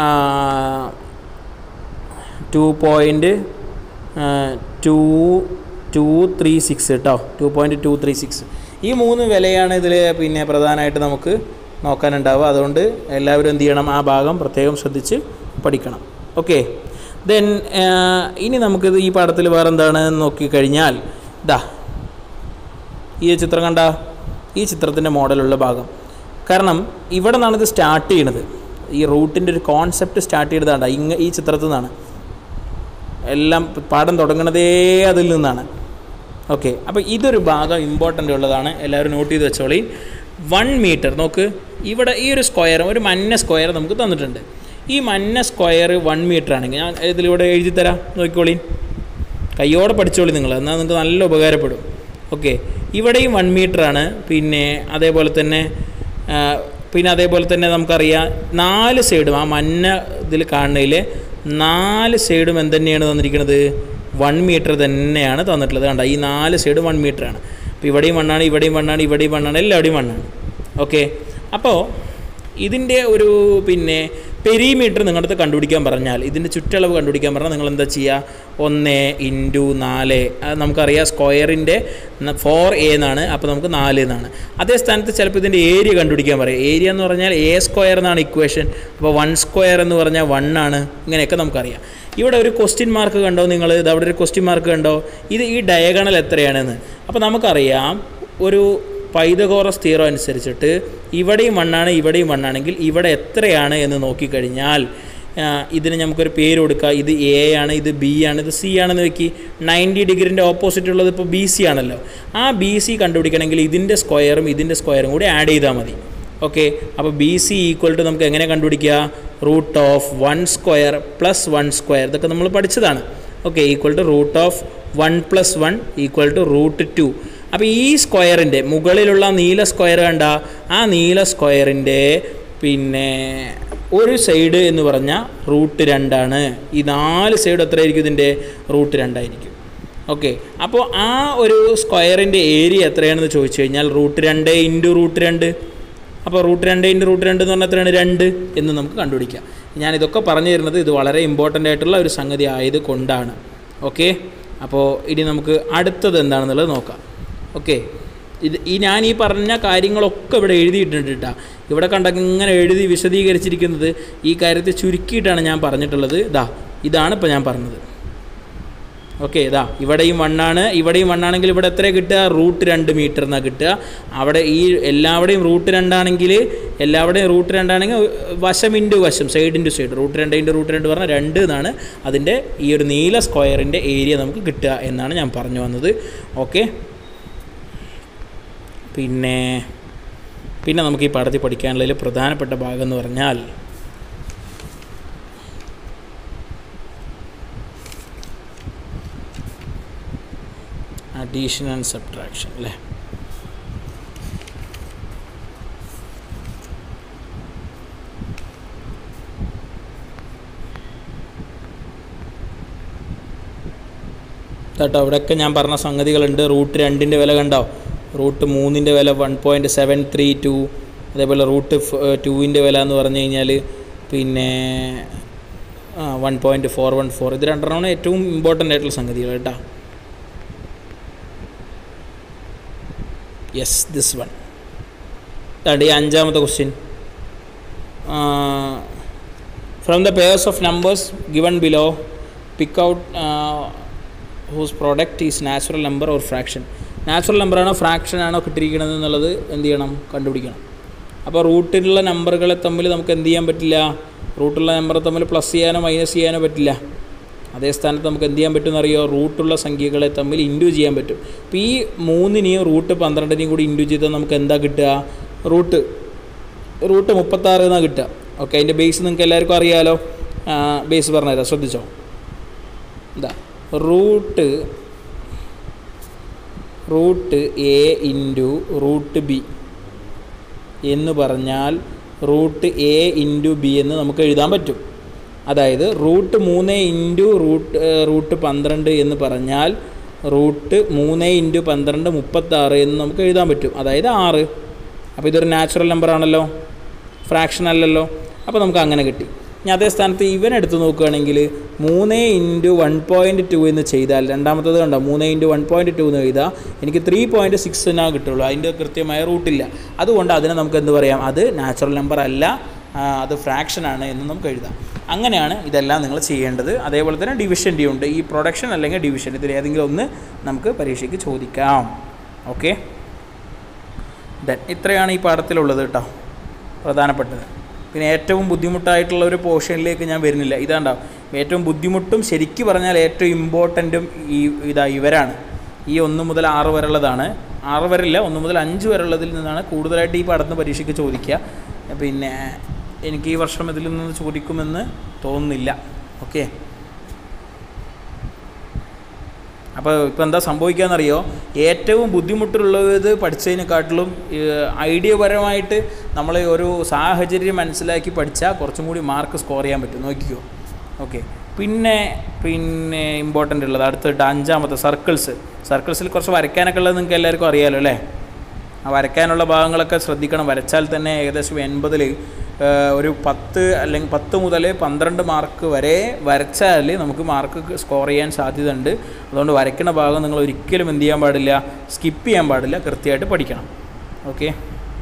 two point two two three six കേട്ടോ two point two three six ഈ മൂന്ന് വിലയാണ് ഇതിൽ പിന്നെ പ്രധാനമായിട്ട് നമുക്ക് നോക്കാനുണ്ടാവുക അതുകൊണ്ട് എല്ലാവരും എന്ത് ചെയ്യണം ആ ഭാഗം പ്രത്യേകം ശ്രദ്ധിച്ച് പഠിക്കണം ഓക്കെ ദെൻ ഇനി നമുക്കിത് ഈ പാഠത്തിൽ വേറെ എന്താണ് നോക്കിക്കഴിഞ്ഞാൽ ഇതാ ഈ ചിത്രം കണ്ട ഈ ചിത്രത്തിൻ്റെ മോഡലുള്ള ഭാഗം കാരണം ഇവിടെ നിന്നാണ് ഇത് സ്റ്റാർട്ട് ചെയ്യണത് ഈ റൂട്ടിൻ്റെ ഒരു കോൺസെപ്റ്റ് സ്റ്റാർട്ട് ചെയ്തതാണ് ഇങ്ങ ഈ ചിത്രത്തിൽ നിന്നാണ് എല്ലാം പാഠം തുടങ്ങണതേ അതിൽ നിന്നാണ് ഓക്കെ അപ്പോൾ ഇതൊരു ഭാഗം ഇമ്പോർട്ടൻ്റ് ഉള്ളതാണ് എല്ലാവരും നോട്ട് ചെയ്ത് വെച്ചോളി വൺ മീറ്റർ നോക്ക് ഇവിടെ ഈ ഒരു സ്ക്വയർ ഒരു മഞ്ഞ സ്ക്വയർ നമുക്ക് തന്നിട്ടുണ്ട് ഈ മഞ്ഞ സ്ക്വയർ വൺ മീറ്റർ ആണെങ്കിൽ ഞാൻ ഇതിലൂടെ എഴുതി തരാം നോക്കിക്കോളി കയ്യോടെ പഠിച്ചോളി നിങ്ങൾ എന്നാൽ നിങ്ങൾക്ക് നല്ല ഉപകാരപ്പെടും ഓക്കെ ഇവിടെയും വൺ ആണ് പിന്നെ അതേപോലെ തന്നെ ആ, പിന്നെ അതേപോലെ തന്നെ നമുക്കറിയാം നാല് സൈഡും ആ മഞ്ഞ ഇതിൽ കാണുന്നതിൽ നാല് സൈഡും എന്തുതന്നെയാണ് തന്നിരിക്കുന്നത് വൺ മീറ്റർ തന്നെയാണ് തന്നിട്ടുള്ളത് കണ്ട ഈ നാല് സൈഡ് വൺ ആണ് അപ്പോൾ ഇവിടെയും മണ്ണാണ് ഇവിടെയും മണ്ണാണ് ഇവിടെയും മണ്ണാണ് എല്ലാവിടെയും മണ്ണാണ് ഓക്കെ അപ്പോൾ ഇതിൻ്റെ ഒരു പിന്നെ പെരിമീറ്റർ നിങ്ങളുടെ അടുത്ത് കണ്ടുപിടിക്കാൻ പറഞ്ഞാൽ ഇതിൻ്റെ ചുറ്റളവ് കണ്ടുപിടിക്കാൻ പറഞ്ഞാൽ നിങ്ങൾ എന്താ ചെയ്യുക ഒന്ന് ഇൻറ്റു നാല് അത് നമുക്കറിയാം സ്ക്വയറിൻ്റെ ഫോർ എ എന്നാണ് അപ്പോൾ നമുക്ക് നാല് എന്നാണ് അതേ സ്ഥാനത്ത് ചിലപ്പോൾ ഇതിൻ്റെ ഏരിയ കണ്ടുപിടിക്കാൻ പറയും ഏരിയ എന്ന് പറഞ്ഞാൽ എ സ്ക്വയർ എന്നാണ് ഇക്വേഷൻ അപ്പോൾ വൺ സ്ക്വയർ എന്ന് പറഞ്ഞാൽ വൺ ആണ് ഇങ്ങനെയൊക്കെ നമുക്കറിയാം ഇവിടെ ഒരു ക്വസ്റ്റ്യൻ മാർക്ക് കണ്ടോ നിങ്ങൾ ഇത് അവിടെ ഒരു ക്വസ്റ്റ്യൻ മാർക്ക് കണ്ടോ ഇത് ഈ ഡയഗണൽ എത്രയാണെന്ന് അപ്പോൾ നമുക്കറിയാം ഒരു പൈതകോറസ് തീറോ അനുസരിച്ചിട്ട് ഇവിടെയും മണ്ണാണ് ഇവിടെയും മണ്ണാണെങ്കിൽ ഇവിടെ എത്രയാണ് എന്ന് നോക്കിക്കഴിഞ്ഞാൽ ആ, ഇതിന് നമുക്കൊരു പേര് കൊടുക്കുക ഇത് എ ആണ് ഇത് ബി ആണ് ഇത് സി ആണെന്ന് വെക്കി നയൻറ്റി ഡിഗ്രിൻ്റെ ഓപ്പോസിറ്റ് ഉള്ളത് ഇപ്പോൾ ബി സി ആണല്ലോ ആ ബി സി കണ്ടുപിടിക്കണമെങ്കിൽ ഇതിൻ്റെ സ്ക്വയറും ഇതിൻ്റെ സ്ക്വയറും കൂടി ആഡ് ചെയ്താൽ മതി ഓക്കെ അപ്പോൾ ബി സി ഈക്വൽ ടു നമുക്ക് എങ്ങനെ കണ്ടുപിടിക്കുക root of one square plus one square ഇതൊക്കെ നമ്മൾ പഠിച്ചതാണ് okay equal to root of one plus one equal to root two അപ്പോൾ ഈ സ്ക്വയറിൻ്റെ മുകളിലുള്ള നീല സ്ക്വയർ കണ്ട ആ നീല സ്ക്വയറിൻ്റെ പിന്നെ ഒരു സൈഡ് എന്ന് പറഞ്ഞാൽ റൂട്ട് രണ്ടാണ് ഈ നാല് സൈഡ് എത്രയായിരിക്കും ഇതിൻ്റെ റൂട്ട് രണ്ടായിരിക്കും ഓക്കെ അപ്പോൾ ആ ഒരു സ്ക്വയറിൻ്റെ ഏരിയ എത്രയാണെന്ന് ചോദിച്ചു കഴിഞ്ഞാൽ റൂട്ട് രണ്ട് ഇൻറ്റു റൂട്ട് രണ്ട് അപ്പോൾ റൂട്ട് രണ്ട് ഇൻറ്റു റൂട്ട് രണ്ട് എന്ന് പറഞ്ഞാൽ എത്രയാണ് രണ്ട് എന്ന് നമുക്ക് കണ്ടുപിടിക്കാം ഞാൻ ഇതൊക്കെ പറഞ്ഞു തരുന്നത് ഇത് വളരെ ഇമ്പോർട്ടൻ്റ് ആയിട്ടുള്ള ഒരു സംഗതി ആയത് കൊണ്ടാണ് ഓക്കെ അപ്പോൾ ഇനി നമുക്ക് അടുത്തത് എന്താണെന്നുള്ളത് നോക്കാം ഓക്കെ ഇത് ഈ ഞാൻ ഈ പറഞ്ഞ കാര്യങ്ങളൊക്കെ ഇവിടെ എഴുതിയിട്ടുണ്ട് കേട്ടോ ഇവിടെ കണ്ട ഇങ്ങനെ എഴുതി വിശദീകരിച്ചിരിക്കുന്നത് ഈ കാര്യത്തെ ചുരുക്കിയിട്ടാണ് ഞാൻ പറഞ്ഞിട്ടുള്ളത് ഇതാ ഇതാണ് ഇപ്പോൾ ഞാൻ പറഞ്ഞത് ഓക്കെ ഇതാ ഇവിടെയും വണ്ണാണ് ഇവിടെയും വണ്ണാണെങ്കിൽ ഇവിടെ എത്ര കിട്ടുക റൂട്ട് രണ്ട് മീറ്റർ എന്നാണ് കിട്ടുക അവിടെ ഈ എല്ലാവിടെയും റൂട്ട് രണ്ടാണെങ്കിൽ എല്ലാവിടെയും റൂട്ട് രണ്ടാണെങ്കിൽ വശം ഇൻറ്റു വശം സൈഡ് ഇൻറ്റു സൈഡ് റൂട്ട് രണ്ട് ഇൻറ്റു റൂട്ട് രണ്ട് പറഞ്ഞാൽ രണ്ട് എന്നാണ് അതിൻ്റെ ഈ ഒരു നീല സ്ക്വയറിൻ്റെ ഏരിയ നമുക്ക് കിട്ടുക എന്നാണ് ഞാൻ പറഞ്ഞു വന്നത് ഓക്കെ പിന്നെ പിന്നെ നമുക്ക് ഈ പാഠത്തിൽ പഠിക്കാനുള്ളതിൽ പ്രധാനപ്പെട്ട ഭാഗം എന്ന് പറഞ്ഞാൽ അഡീഷൻ ആൻഡ് സബ്ട്രാക്ഷൻ അല്ലേ കേട്ടോ അവിടെയൊക്കെ ഞാൻ പറഞ്ഞ സംഗതികളുണ്ട് റൂട്ട് രണ്ടിൻ്റെ വില കണ്ടോ റൂട്ട് മൂന്നിൻ്റെ വില one point seven three two അതേപോലെ റൂട്ട് ടുവിൻ്റെ വില എന്ന് പറഞ്ഞു കഴിഞ്ഞാൽ പിന്നെ one point four one four ഇത് രണ്ടെണ്ണമാണ് ഏറ്റവും ഇമ്പോർട്ടൻ്റ് ആയിട്ടുള്ള സംഗതികൾ കേട്ടോ യെസ് ദിസ് വൺ അതാണ് ഈ അഞ്ചാമത്തെ question from the pairs of numbers given below pick out whose product is natural number or fraction natural നമ്പറാണോ ഫ്രാക്ഷൻ ആണോ കിട്ടിയിരിക്കുന്നത് എന്നുള്ളത് എന്ത് ചെയ്യണം കണ്ടുപിടിക്കണം അപ്പോൾ റൂട്ടിലുള്ള നമ്പറുകളെ തമ്മിൽ നമുക്ക് എന്ത് ചെയ്യാൻ പറ്റില്ല റൂട്ടുള്ള നമ്പർ തമ്മിൽ പ്ലസ് ചെയ്യാനോ മൈനസ് ചെയ്യാനോ പറ്റില്ല അതേ സ്ഥാനത്ത് നമുക്ക് എന്ത് ചെയ്യാൻ പറ്റും എന്നറിയോ റൂട്ടുള്ള സംഖ്യകളെ തമ്മിൽ ഇൻറ്റു ചെയ്യാൻ പറ്റും അപ്പോൾ ഈ മൂന്നിനെയും റൂട്ട് പന്ത്രണ്ടിനെയും കൂടി ഇൻറ്റു ചെയ്താൽ നമുക്ക് എന്താ കിട്ടുക റൂട്ട് റൂട്ട് മുപ്പത്താറ് എന്നാണ് കിട്ടുക ഓക്കെ അതിൻ്റെ ബേസ് നിങ്ങൾക്ക് എല്ലാവർക്കും അറിയാലോ ബേസ് പറഞ്ഞുതരാം ശ്രദ്ധിച്ചോ എന്താ root root A into root B എന്ന് പറഞ്ഞാൽ റൂട്ട് എ ഇൻറ്റു ബി എന്ന് നമുക്ക് എഴുതാൻ പറ്റും അതായത് റൂട്ട് മൂന്ന് ഇൻറ്റു റൂട്ട് റൂട്ട് പന്ത്രണ്ട് എന്ന് പറഞ്ഞാൽ റൂട്ട് മൂന്ന് ഇൻറ്റു പന്ത്രണ്ട് മുപ്പത്താറ് എന്ന് നമുക്ക് എഴുതാൻ പറ്റും അതായത് ആറ് അപ്പോൾ ഇതൊരു നാച്ചുറൽ നമ്പർ ആണല്ലോ ഫ്രാക്ഷൻ അല്ലല്ലോ അപ്പോൾ നമുക്ക് അങ്ങനെ കിട്ടി ഇനി അതേ സ്ഥാനത്ത് ഇവൻ എടുത്ത് നോക്കുകയാണെങ്കിൽ മൂന്ന് ഇൻറ്റു വൺ പോയിൻറ്റ് ടു എന്ന് ചെയ്താൽ രണ്ടാമത്തത് കണ്ടോ മൂന്ന് ഇൻറ്റു വൺ പോയിൻറ്റ് ടു എന്ന് ചെയ്താൽ എനിക്ക് ത്രീ പോയിൻറ്റ് സിക്സ് എന്നാണ് കിട്ടുള്ളൂ അതിൻ്റെ കൃത്യമായ റൂട്ടില്ല അതുകൊണ്ട് അതിനെ നമുക്ക് എന്ത് പറയാം അത് നാച്ചുറൽ നമ്പർ അല്ല ആ, അത് ഫ്രാക്ഷനാണ് എന്ന് നമുക്ക് എഴുതാം അങ്ങനെയാണ് ഇതെല്ലാം നിങ്ങൾ ചെയ്യേണ്ടത് അതേപോലെ തന്നെ ഡിവിഷൻ ഡി ഉണ്ട് ഈ പ്രൊഡക്ഷൻ അല്ലെങ്കിൽ ഡിവിഷൻ ഇതിൽ ഏതെങ്കിലും ഒന്ന് നമുക്ക് പരീക്ഷയ്ക്ക് ചോദിക്കാം ഓക്കെ ദെൻ ഇത്രയാണ് ഈ പാഠത്തിലുള്ളത് കേട്ടോ പ്രധാനപ്പെട്ടത് പിന്നെ ഏറ്റവും ബുദ്ധിമുട്ടായിട്ടുള്ള ഒരു പോർഷനിലേക്ക് ഞാൻ വരുന്നില്ല ഇതാണ്ടോ ഏറ്റവും ബുദ്ധിമുട്ടും ശരിക്കും പറഞ്ഞാൽ ഏറ്റവും ഇമ്പോർട്ടൻറ്റും ഈ ഇതാ ഇവരാണ് ഈ ഒന്ന് മുതൽ ആറ് വരെയുള്ളതാണ് ആറ് വരെയില്ല ഒന്ന് മുതൽ അഞ്ച് വരെയുള്ളതിൽ നിന്നാണ് കൂടുതലായിട്ട് ഈ പാഠത്തിന് പരീക്ഷയ്ക്ക് ചോദിക്കുക പിന്നെ എനിക്ക് ഈ വർഷം ഇതിൽ നിന്ന് ചോദിക്കുമെന്ന് തോന്നുന്നില്ല ഓക്കെ അപ്പോൾ ഇപ്പോൾ എന്താ സംഭവിക്കാന്നറിയോ ഏറ്റവും ബുദ്ധിമുട്ടുള്ളത് പഠിച്ചതിനെക്കാട്ടിലും ഐഡിയപരമായിട്ട് നമ്മൾ ഒരു സാഹചര്യം മനസ്സിലാക്കി പഠിച്ചാൽ കുറച്ചും കൂടി മാർക്ക് സ്കോർ ചെയ്യാൻ പറ്റും നോക്കിക്കോ ഓക്കെ പിന്നെ പിന്നെ ഇമ്പോർട്ടൻ്റ് ഉള്ളത് അടുത്തിട്ട് അഞ്ചാമത്തെ സർക്കിൾസ് സർക്കിൾസിൽ കുറച്ച് വരയ്ക്കാനൊക്കെ ഉള്ളത് നിങ്ങൾക്ക് എല്ലാവർക്കും അറിയാമല്ലോ അല്ലേ ആ വരയ്ക്കാനുള്ള ഭാഗങ്ങളൊക്കെ ശ്രദ്ധിക്കണം വരച്ചാൽ തന്നെ ഏകദേശം എൺപതിൽ ഒരു പത്ത് അല്ലെങ്കിൽ പത്ത് മുതൽ പന്ത്രണ്ട് മാർക്ക് വരെ വരച്ചാൽ നമുക്ക് മാർക്ക് സ്കോർ ചെയ്യാൻ സാധ്യത ഉണ്ട് അതുകൊണ്ട് വരയ്ക്കുന്ന ഭാഗം നിങ്ങൾ ഒരിക്കലും എന്ത് ചെയ്യാൻ പാടില്ല സ്കിപ്പ് ചെയ്യാൻ പാടില്ല കൃത്യമായിട്ട് പഠിക്കണം ഓക്കെ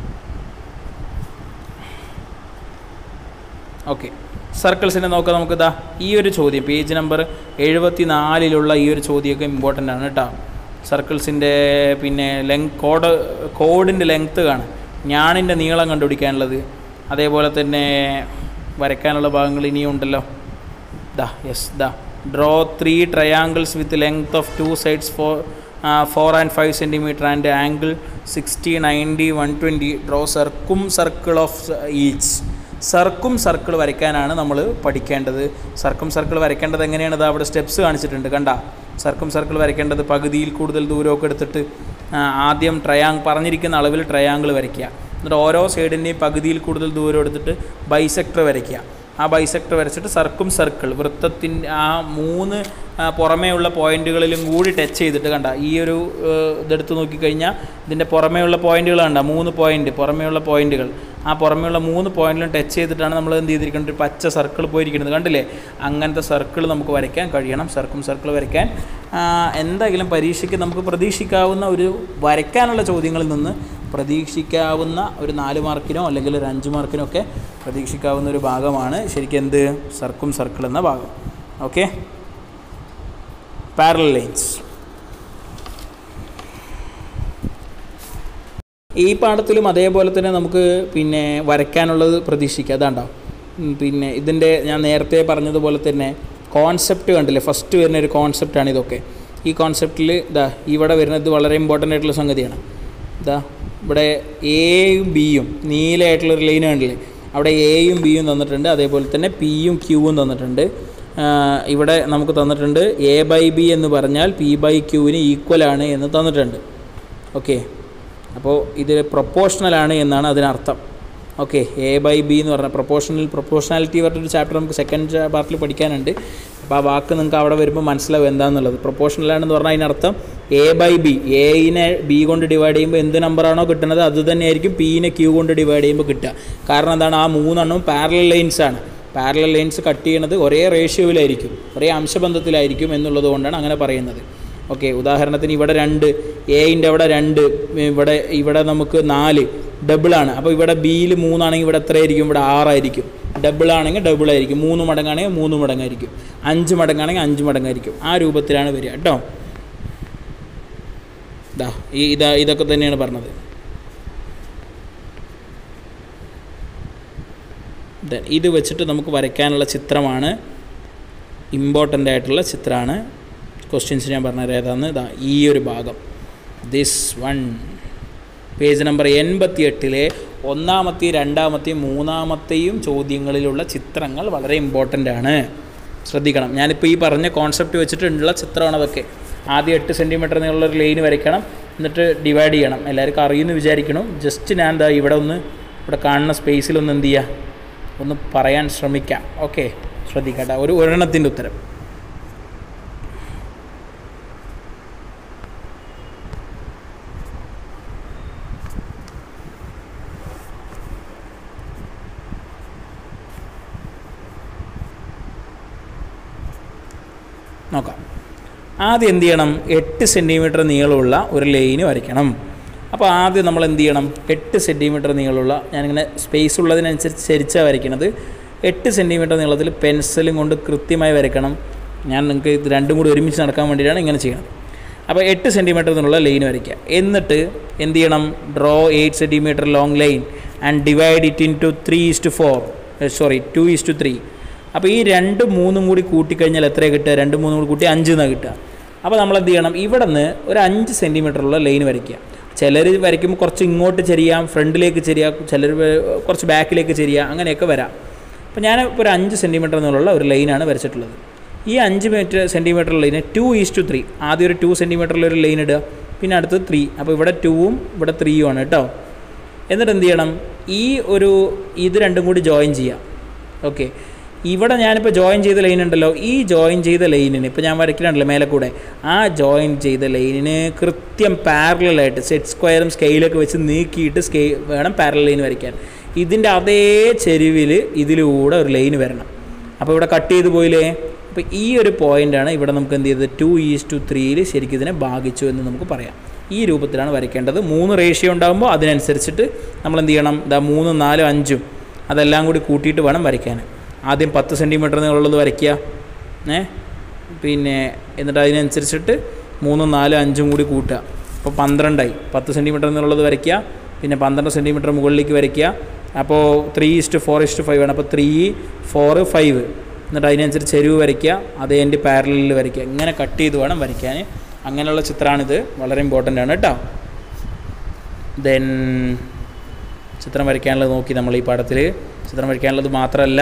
ഓക്കെ സർക്കിൾസിനെ നോക്കാം നമുക്ക് ഇതാ ഈ ഒരു ചോദ്യം പേജ് നമ്പർ എഴുപത്തി നാലിലുള്ള ഈ ഒരു ചോദ്യമൊക്കെ ഇമ്പോർട്ടൻ്റ് ആണ് കേട്ടോ സർക്കിൾസിൻ്റെ പിന്നെ ലെങ് കോഡ് കോഡിൻ്റെ ലെങ്ത്ത് കാണും ഞാണിൻ്റെ നീളം കണ്ടുപിടിക്കാനുള്ളത് അതേപോലെ തന്നെ വരയ്ക്കാനുള്ള ഭാഗങ്ങൾ ഇനിയും ഉണ്ടല്ലോ ദാ യെസ് ദാ draw three triangles with length of two sides four four and five centimetre and angle sixty ninety one twenty draw circumcircle of each circumcircle വരയ്ക്കാനാണ് നമ്മൾ പഠിക്കേണ്ടത് സർക്കും സർക്കിൾ വരയ്ക്കേണ്ടത് എങ്ങനെയാണ് ഇത് അവിടെ സ്റ്റെപ്സ് കാണിച്ചിട്ടുണ്ട് കണ്ട സർക്കും സർക്കിൾ വരയ്ക്കേണ്ടത് പകുതിയിൽ കൂടുതൽ ദൂരമൊക്കെ എടുത്തിട്ട് ആ, ആദ്യം ട്രയാങ് പറഞ്ഞിരിക്കുന്ന അളവിൽ ട്രയാങ്കിൾ വരയ്ക്കുക എന്നിട്ട് ഓരോ സൈഡിൻ്റെയും പകുതിയിൽ കൂടുതൽ ദൂരം എടുത്തിട്ട് ബൈസെക്ടർ വരയ്ക്കുക ആ ബൈസെക്ടർ വരച്ചിട്ട് സർക്കും സർക്കിൾ വൃത്തത്തിൻ്റെ ആ മൂന്ന് ആ, പുറമേയുള്ള പോയിന്റുകളിലും കൂടി ടച്ച് ചെയ്തിട്ട് കണ്ട ഈ ഒരു ഏഹ്, ഇതെടുത്ത് നോക്കിക്കഴിഞ്ഞാൽ ഇതിൻ്റെ പുറമേയുള്ള പോയിന്റുകൾ കണ്ട മൂന്ന് പോയിന്റ് പുറമേയുള്ള പോയിന്റുകൾ ആ പുറമേയുള്ള മൂന്ന് പോയിന്റിലും ടച്ച് ചെയ്തിട്ടാണ് നമ്മൾ എന്ത് ചെയ്തിരിക്കുന്നത് ഒരു പച്ച സർക്കിൾ പോയിരിക്കുന്നത് കണ്ടില്ലേ അങ്ങനത്തെ സർക്കിൾ നമുക്ക് വരയ്ക്കാൻ കഴിയണം സർക്കും സർക്കിൾ വരയ്ക്കാൻ ആ, എന്തായാലും പരീക്ഷയ്ക്ക് നമുക്ക് പ്രതീക്ഷിക്കാവുന്ന ഒരു വരയ്ക്കാനുള്ള ചോദ്യങ്ങളിൽ നിന്ന് പ്രതീക്ഷിക്കാവുന്ന ഒരു നാല് മാർക്കിനോ അല്ലെങ്കിൽ ഒരു അഞ്ച് മാർക്കിനോ ഒക്കെ പ്രതീക്ഷിക്കാവുന്ന ഒരു ഭാഗമാണ് ശരിക്കും എന്ത് സർക്കും സർക്കിൾ എന്ന ഭാഗം ഓക്കെ പാരൽ ലൈൻസ് ഈ പാഠത്തിലും അതേപോലെ തന്നെ നമുക്ക് പിന്നെ വരയ്ക്കാനുള്ളത് പ്രതീക്ഷിക്കാം അതാണ്ടോ ഉം, പിന്നെ ഇതിൻ്റെ ഞാൻ നേരത്തെ പറഞ്ഞതുപോലെ തന്നെ കോൺസെപ്റ്റ് കണ്ടില്ലേ ഫസ്റ്റ് വരുന്ന ഒരു കോൺസെപ്റ്റാണ് ഇതൊക്കെ ഈ കോൺസെപ്റ്റിൽ ഇതാ ഇവിടെ വരുന്നത് വളരെ ഇമ്പോർട്ടൻ്റ് ആയിട്ടുള്ള സംഗതിയാണ് ഇതാ ഇവിടെ എയും ബിയും നീലമായിട്ടുള്ളൊരു ലൈൻ കണ്ടില്ലേ അവിടെ എയും ബിയും തന്നിട്ടുണ്ട് അതേപോലെ തന്നെ പിയും ക്യൂവും തന്നിട്ടുണ്ട് ആ, ഇവിടെ നമുക്ക് തന്നിട്ടുണ്ട് എ ബൈ ബി എന്ന് പറഞ്ഞാൽ പി ബൈ ക്യൂവിന് ഈക്വൽ ആണ് എന്ന് തന്നിട്ടുണ്ട് ഓക്കെ അപ്പോൾ ഇത് പ്രൊപ്പോഷണലാണ് എന്നാണ് അതിനർത്ഥം ഓക്കെ എ ബൈ ബി എന്ന് പറഞ്ഞാൽ പ്രൊപ്പോഷണൽ പ്രൊപ്പോഷണാലിറ്റി പറഞ്ഞൊരു ചാപ്റ്റർ നമുക്ക് സെക്കൻഡ് പാർട്ടിൽ പഠിക്കാനുണ്ട് അപ്പോൾ ആ വാക്ക് നിങ്ങൾക്ക് അവിടെ വരുമ്പോൾ മനസ്സിലാവും എന്താണെന്നുള്ളത് പ്രൊപ്പോഷണലാണെന്ന് പറഞ്ഞാൽ അതിനർത്ഥം എ ബൈ ബി എയിനെ ബി കൊണ്ട് ഡിവൈഡ് ചെയ്യുമ്പോൾ എന്ത് നമ്പറാണോ കിട്ടുന്നത് അത് തന്നെയായിരിക്കും പിനെ ക്യൂ കൊണ്ട് ഡിവൈഡ് ചെയ്യുമ്പോൾ കിട്ടുക കാരണം എന്താണ് ആ മൂന്നെണ്ണവും പാരലൽ ലൈൻസ് ആണ് പാരലൽ ലൈൻസ് കട്ട് ചെയ്യണത് ഒരേ റേഷ്യോയിലായിരിക്കും ഒരേ അംശബന്ധത്തിലായിരിക്കും എന്നുള്ളത് കൊണ്ടാണ് അങ്ങനെ പറയുന്നത് ഓക്കെ ഉദാഹരണത്തിന് ഇവിടെ രണ്ട് എയിൻ്റെ അവിടെ രണ്ട് ഇവിടെ ഇവിടെ നമുക്ക് നാല് ഡബിളാണ് അപ്പോൾ ഇവിടെ ബിയിൽ മൂന്നാണെങ്കിൽ ഇവിടെ എത്രയായിരിക്കും ഇവിടെ ആറായിരിക്കും ഡബിൾ ആണെങ്കിൽ ഡബിൾ ആയിരിക്കും മൂന്ന് മടങ്ങാണെങ്കിൽ മൂന്ന് മടങ്ങായിരിക്കും അഞ്ച് മടങ്ങാണെങ്കിൽ അഞ്ച് മടങ്ങായിരിക്കും ആ രൂപത്തിലാണ് വരിക കേട്ടോ ഇതാ ഈ ഇതാ ഇതൊക്കെ തന്നെയാണ് പറഞ്ഞത് Then ഇത് വെച്ചിട്ട് നമുക്ക് വരയ്ക്കാനുള്ള ചിത്രമാണ് ഇമ്പോർട്ടൻ്റ് ആയിട്ടുള്ള ചിത്രമാണ് ക്വസ്റ്റ്യൻസ് ഞാൻ പറഞ്ഞുതരാം ഏതാന്ന് ഇതാ ഈ ഒരു ഭാഗം ദിസ് വൺ പേജ് നമ്പർ എൺപത്തി എട്ടിലെ ഒന്നാമത്തെയും രണ്ടാമത്തെയും മൂന്നാമത്തെയും ചോദ്യങ്ങളിലുള്ള ചിത്രങ്ങൾ വളരെ ഇമ്പോർട്ടൻ്റ് ആണ് ശ്രദ്ധിക്കണം ഞാനിപ്പോൾ ഈ പറഞ്ഞ കോൺസെപ്റ്റ് വെച്ചിട്ടുള്ള ചിത്രമാണ് അതൊക്കെ ആദ്യം എട്ട് സെൻറ്റിമീറ്റർ നീളമുള്ള ഒരു ലൈൻ വരയ്ക്കണം എന്നിട്ട് ഡിവൈഡ് ചെയ്യണം എല്ലാവർക്കും അറിയുമെന്ന് വിചാരിക്കണം ജസ്റ്റ് ഞാൻ എന്താ ഇവിടെ ഒന്ന് ഇവിടെ കാണുന്ന സ്പേസിലൊന്ന് എന്ത് ചെയ്യുക ഒന്ന് പറയാൻ ശ്രമിക്കാം ഓക്കെ ശ്രദ്ധിക്കട്ടെ ഒരു ഒരെണ്ണത്തിൻ്റെ ഉത്തരം നോക്കാം ആദ്യം എന്ത് ചെയ്യണം എട്ട് സെൻറ്റിമീറ്റർ നീളമുള്ള ഒരു ലൈന് വരയ്ക്കണം അപ്പോൾ ആദ്യം നമ്മൾ എന്ത് ചെയ്യണം എട്ട് സെൻറ്റിമീറ്റർ നീളമുള്ള ഞാനിങ്ങനെ സ്പേസ് ഉള്ളതിനനുസരിച്ച് ചരിച്ചാണ് വരയ്ക്കണത് എട്ട് സെൻറ്റിമീറ്റർ നീളത്തിൽ പെൻസിലും കൊണ്ട് കൃത്യമായി വരയ്ക്കണം ഞാൻ നിങ്ങൾക്ക് ഇത് രണ്ടും കൂടി ഒരുമിച്ച് നടക്കാൻ വേണ്ടിയിട്ടാണ് ഇങ്ങനെ ചെയ്യുന്നത് അപ്പോൾ എട്ട് സെൻറ്റിമീറ്റർ എന്നുള്ള ലൈൻ വരയ്ക്കുക എന്നിട്ട് എന്ത് ചെയ്യണം draw eight centimetre long line and divide it into three is to four sorry two is to three അപ്പോൾ ഈ രണ്ട് മൂന്നും കൂടി കൂട്ടിക്കഴിഞ്ഞാൽ എത്രയാണ് കിട്ടുക രണ്ട് മൂന്നും കൂടി കൂട്ടി അഞ്ച് എന്നാണ് കിട്ടുക അപ്പോൾ നമ്മൾ എന്ത് ചെയ്യണം ഇവിടെ നിന്ന് ഒരു അഞ്ച് സെൻറ്റിമീറ്ററുള്ള ലൈൻ വരയ്ക്കുക ചിലർ വരയ്ക്കുമ്പോൾ കുറച്ച് ഇങ്ങോട്ട് ചെരിയാം ഫ്രണ്ടിലേക്ക് ചെരിയാം ചിലർ കുറച്ച് ബാക്കിലേക്ക് ചെരിയാം അങ്ങനെയൊക്കെ വരാം അപ്പോൾ ഞാൻ ഇപ്പോൾ ഒരു അഞ്ച് സെൻറ്റിമീറ്റർ എന്നുള്ള ഒരു ലൈനാണ് വരച്ചിട്ടുള്ളത് ഈ അഞ്ച് മീറ്റർ സെൻറ്റിമീറ്റർ ലൈന് ടു ഈസ് ടു ത്രീ ആദ്യം ഒരു ടു സെൻറ്റിമീറ്ററിൽ ഒരു ലൈൻ ഇടുക പിന്നെ അടുത്ത് ത്രീ അപ്പോൾ ഇവിടെ ടൂവും ഇവിടെ ത്രീയും ആണ് കേട്ടോ എന്നിട്ട് എന്ത് ചെയ്യണം ഈ ഒരു ഇത് രണ്ടും കൂടി ജോയിൻ ചെയ്യാം ഓക്കെ ഇവിടെ ഞാനിപ്പോൾ ജോയിൻ ചെയ്ത ലൈൻ ഉണ്ടല്ലോ ഈ ജോയിൻ ചെയ്ത ലൈനിന് ഇപ്പോൾ ഞാൻ വരയ്ക്കുന്നുണ്ടല്ലോ മേലെ കൂടെ ആ ജോയിൻ ചെയ്ത ലൈനിന് കൃത്യം പാരലായിട്ട് സെറ്റ് സ്ക്വയറും സ്കെയിലൊക്കെ വെച്ച് നീക്കിയിട്ട് സ്കെയി വേണം പാരൽ ലൈൻ വരയ്ക്കാൻ ഇതിൻ്റെ അതേ ചെരുവിൽ ഇതിലൂടെ ഒരു ലൈൻ വരണം അപ്പോൾ ഇവിടെ കട്ട് ചെയ്ത് പോയില്ലേ അപ്പോൾ ഈ ഒരു പോയിൻ്റാണ് ഇവിടെ നമുക്ക് എന്ത് ചെയ്തത് ടു ഈസ് ടു ത്രീയിൽ ശരിക്കും ഇതിനെ ഭാഗിച്ചു എന്ന് നമുക്ക് പറയാം ഈ രൂപത്തിലാണ് വരയ്ക്കേണ്ടത് മൂന്ന് റേഷ്യോ ഉണ്ടാകുമ്പോൾ അതിനനുസരിച്ചിട്ട് നമ്മൾ എന്ത് ചെയ്യണം ഇതാ മൂന്നും നാലും അഞ്ചും അതെല്ലാം കൂടി കൂട്ടിയിട്ട് വേണം വരയ്ക്കാൻ ആദ്യം പത്ത് സെൻറ്റിമീറ്റർ നീളമുള്ളത് വരയ്ക്കുക ഏ പിന്നെ എന്നിട്ട് അതിനനുസരിച്ചിട്ട് മൂന്നും നാലും അഞ്ചും കൂടി കൂട്ടുക അപ്പോൾ പന്ത്രണ്ടായി പത്ത് സെൻറ്റിമീറ്റർ നീളമുള്ളത് വരയ്ക്കുക പിന്നെ പന്ത്രണ്ട് സെൻറ്റിമീറ്റർ മുകളിലേക്ക് വരയ്ക്കുക അപ്പോൾ three is to four is to five ആണ് അപ്പോൾ ത്രീ ഫോർ ഫൈവ് എന്നിട്ട് അതിനനുസരിച്ച് ചെരുവ് വരയ്ക്കുക അതേ എൻ്റെ പാരലിൽ വരയ്ക്കുക ഇങ്ങനെ കട്ട് ചെയ്ത് വേണം വരയ്ക്കാൻ അങ്ങനെയുള്ള ചിത്രമാണിത് വളരെ ഇമ്പോർട്ടൻ്റ് ആണ് കേട്ടോ ദെൻ ചിത്രം വരയ്ക്കാനുള്ളത് നോക്കി നമ്മൾ ഈ പടത്തിൽ ചിത്രം വരയ്ക്കാനുള്ളത് മാത്രമല്ല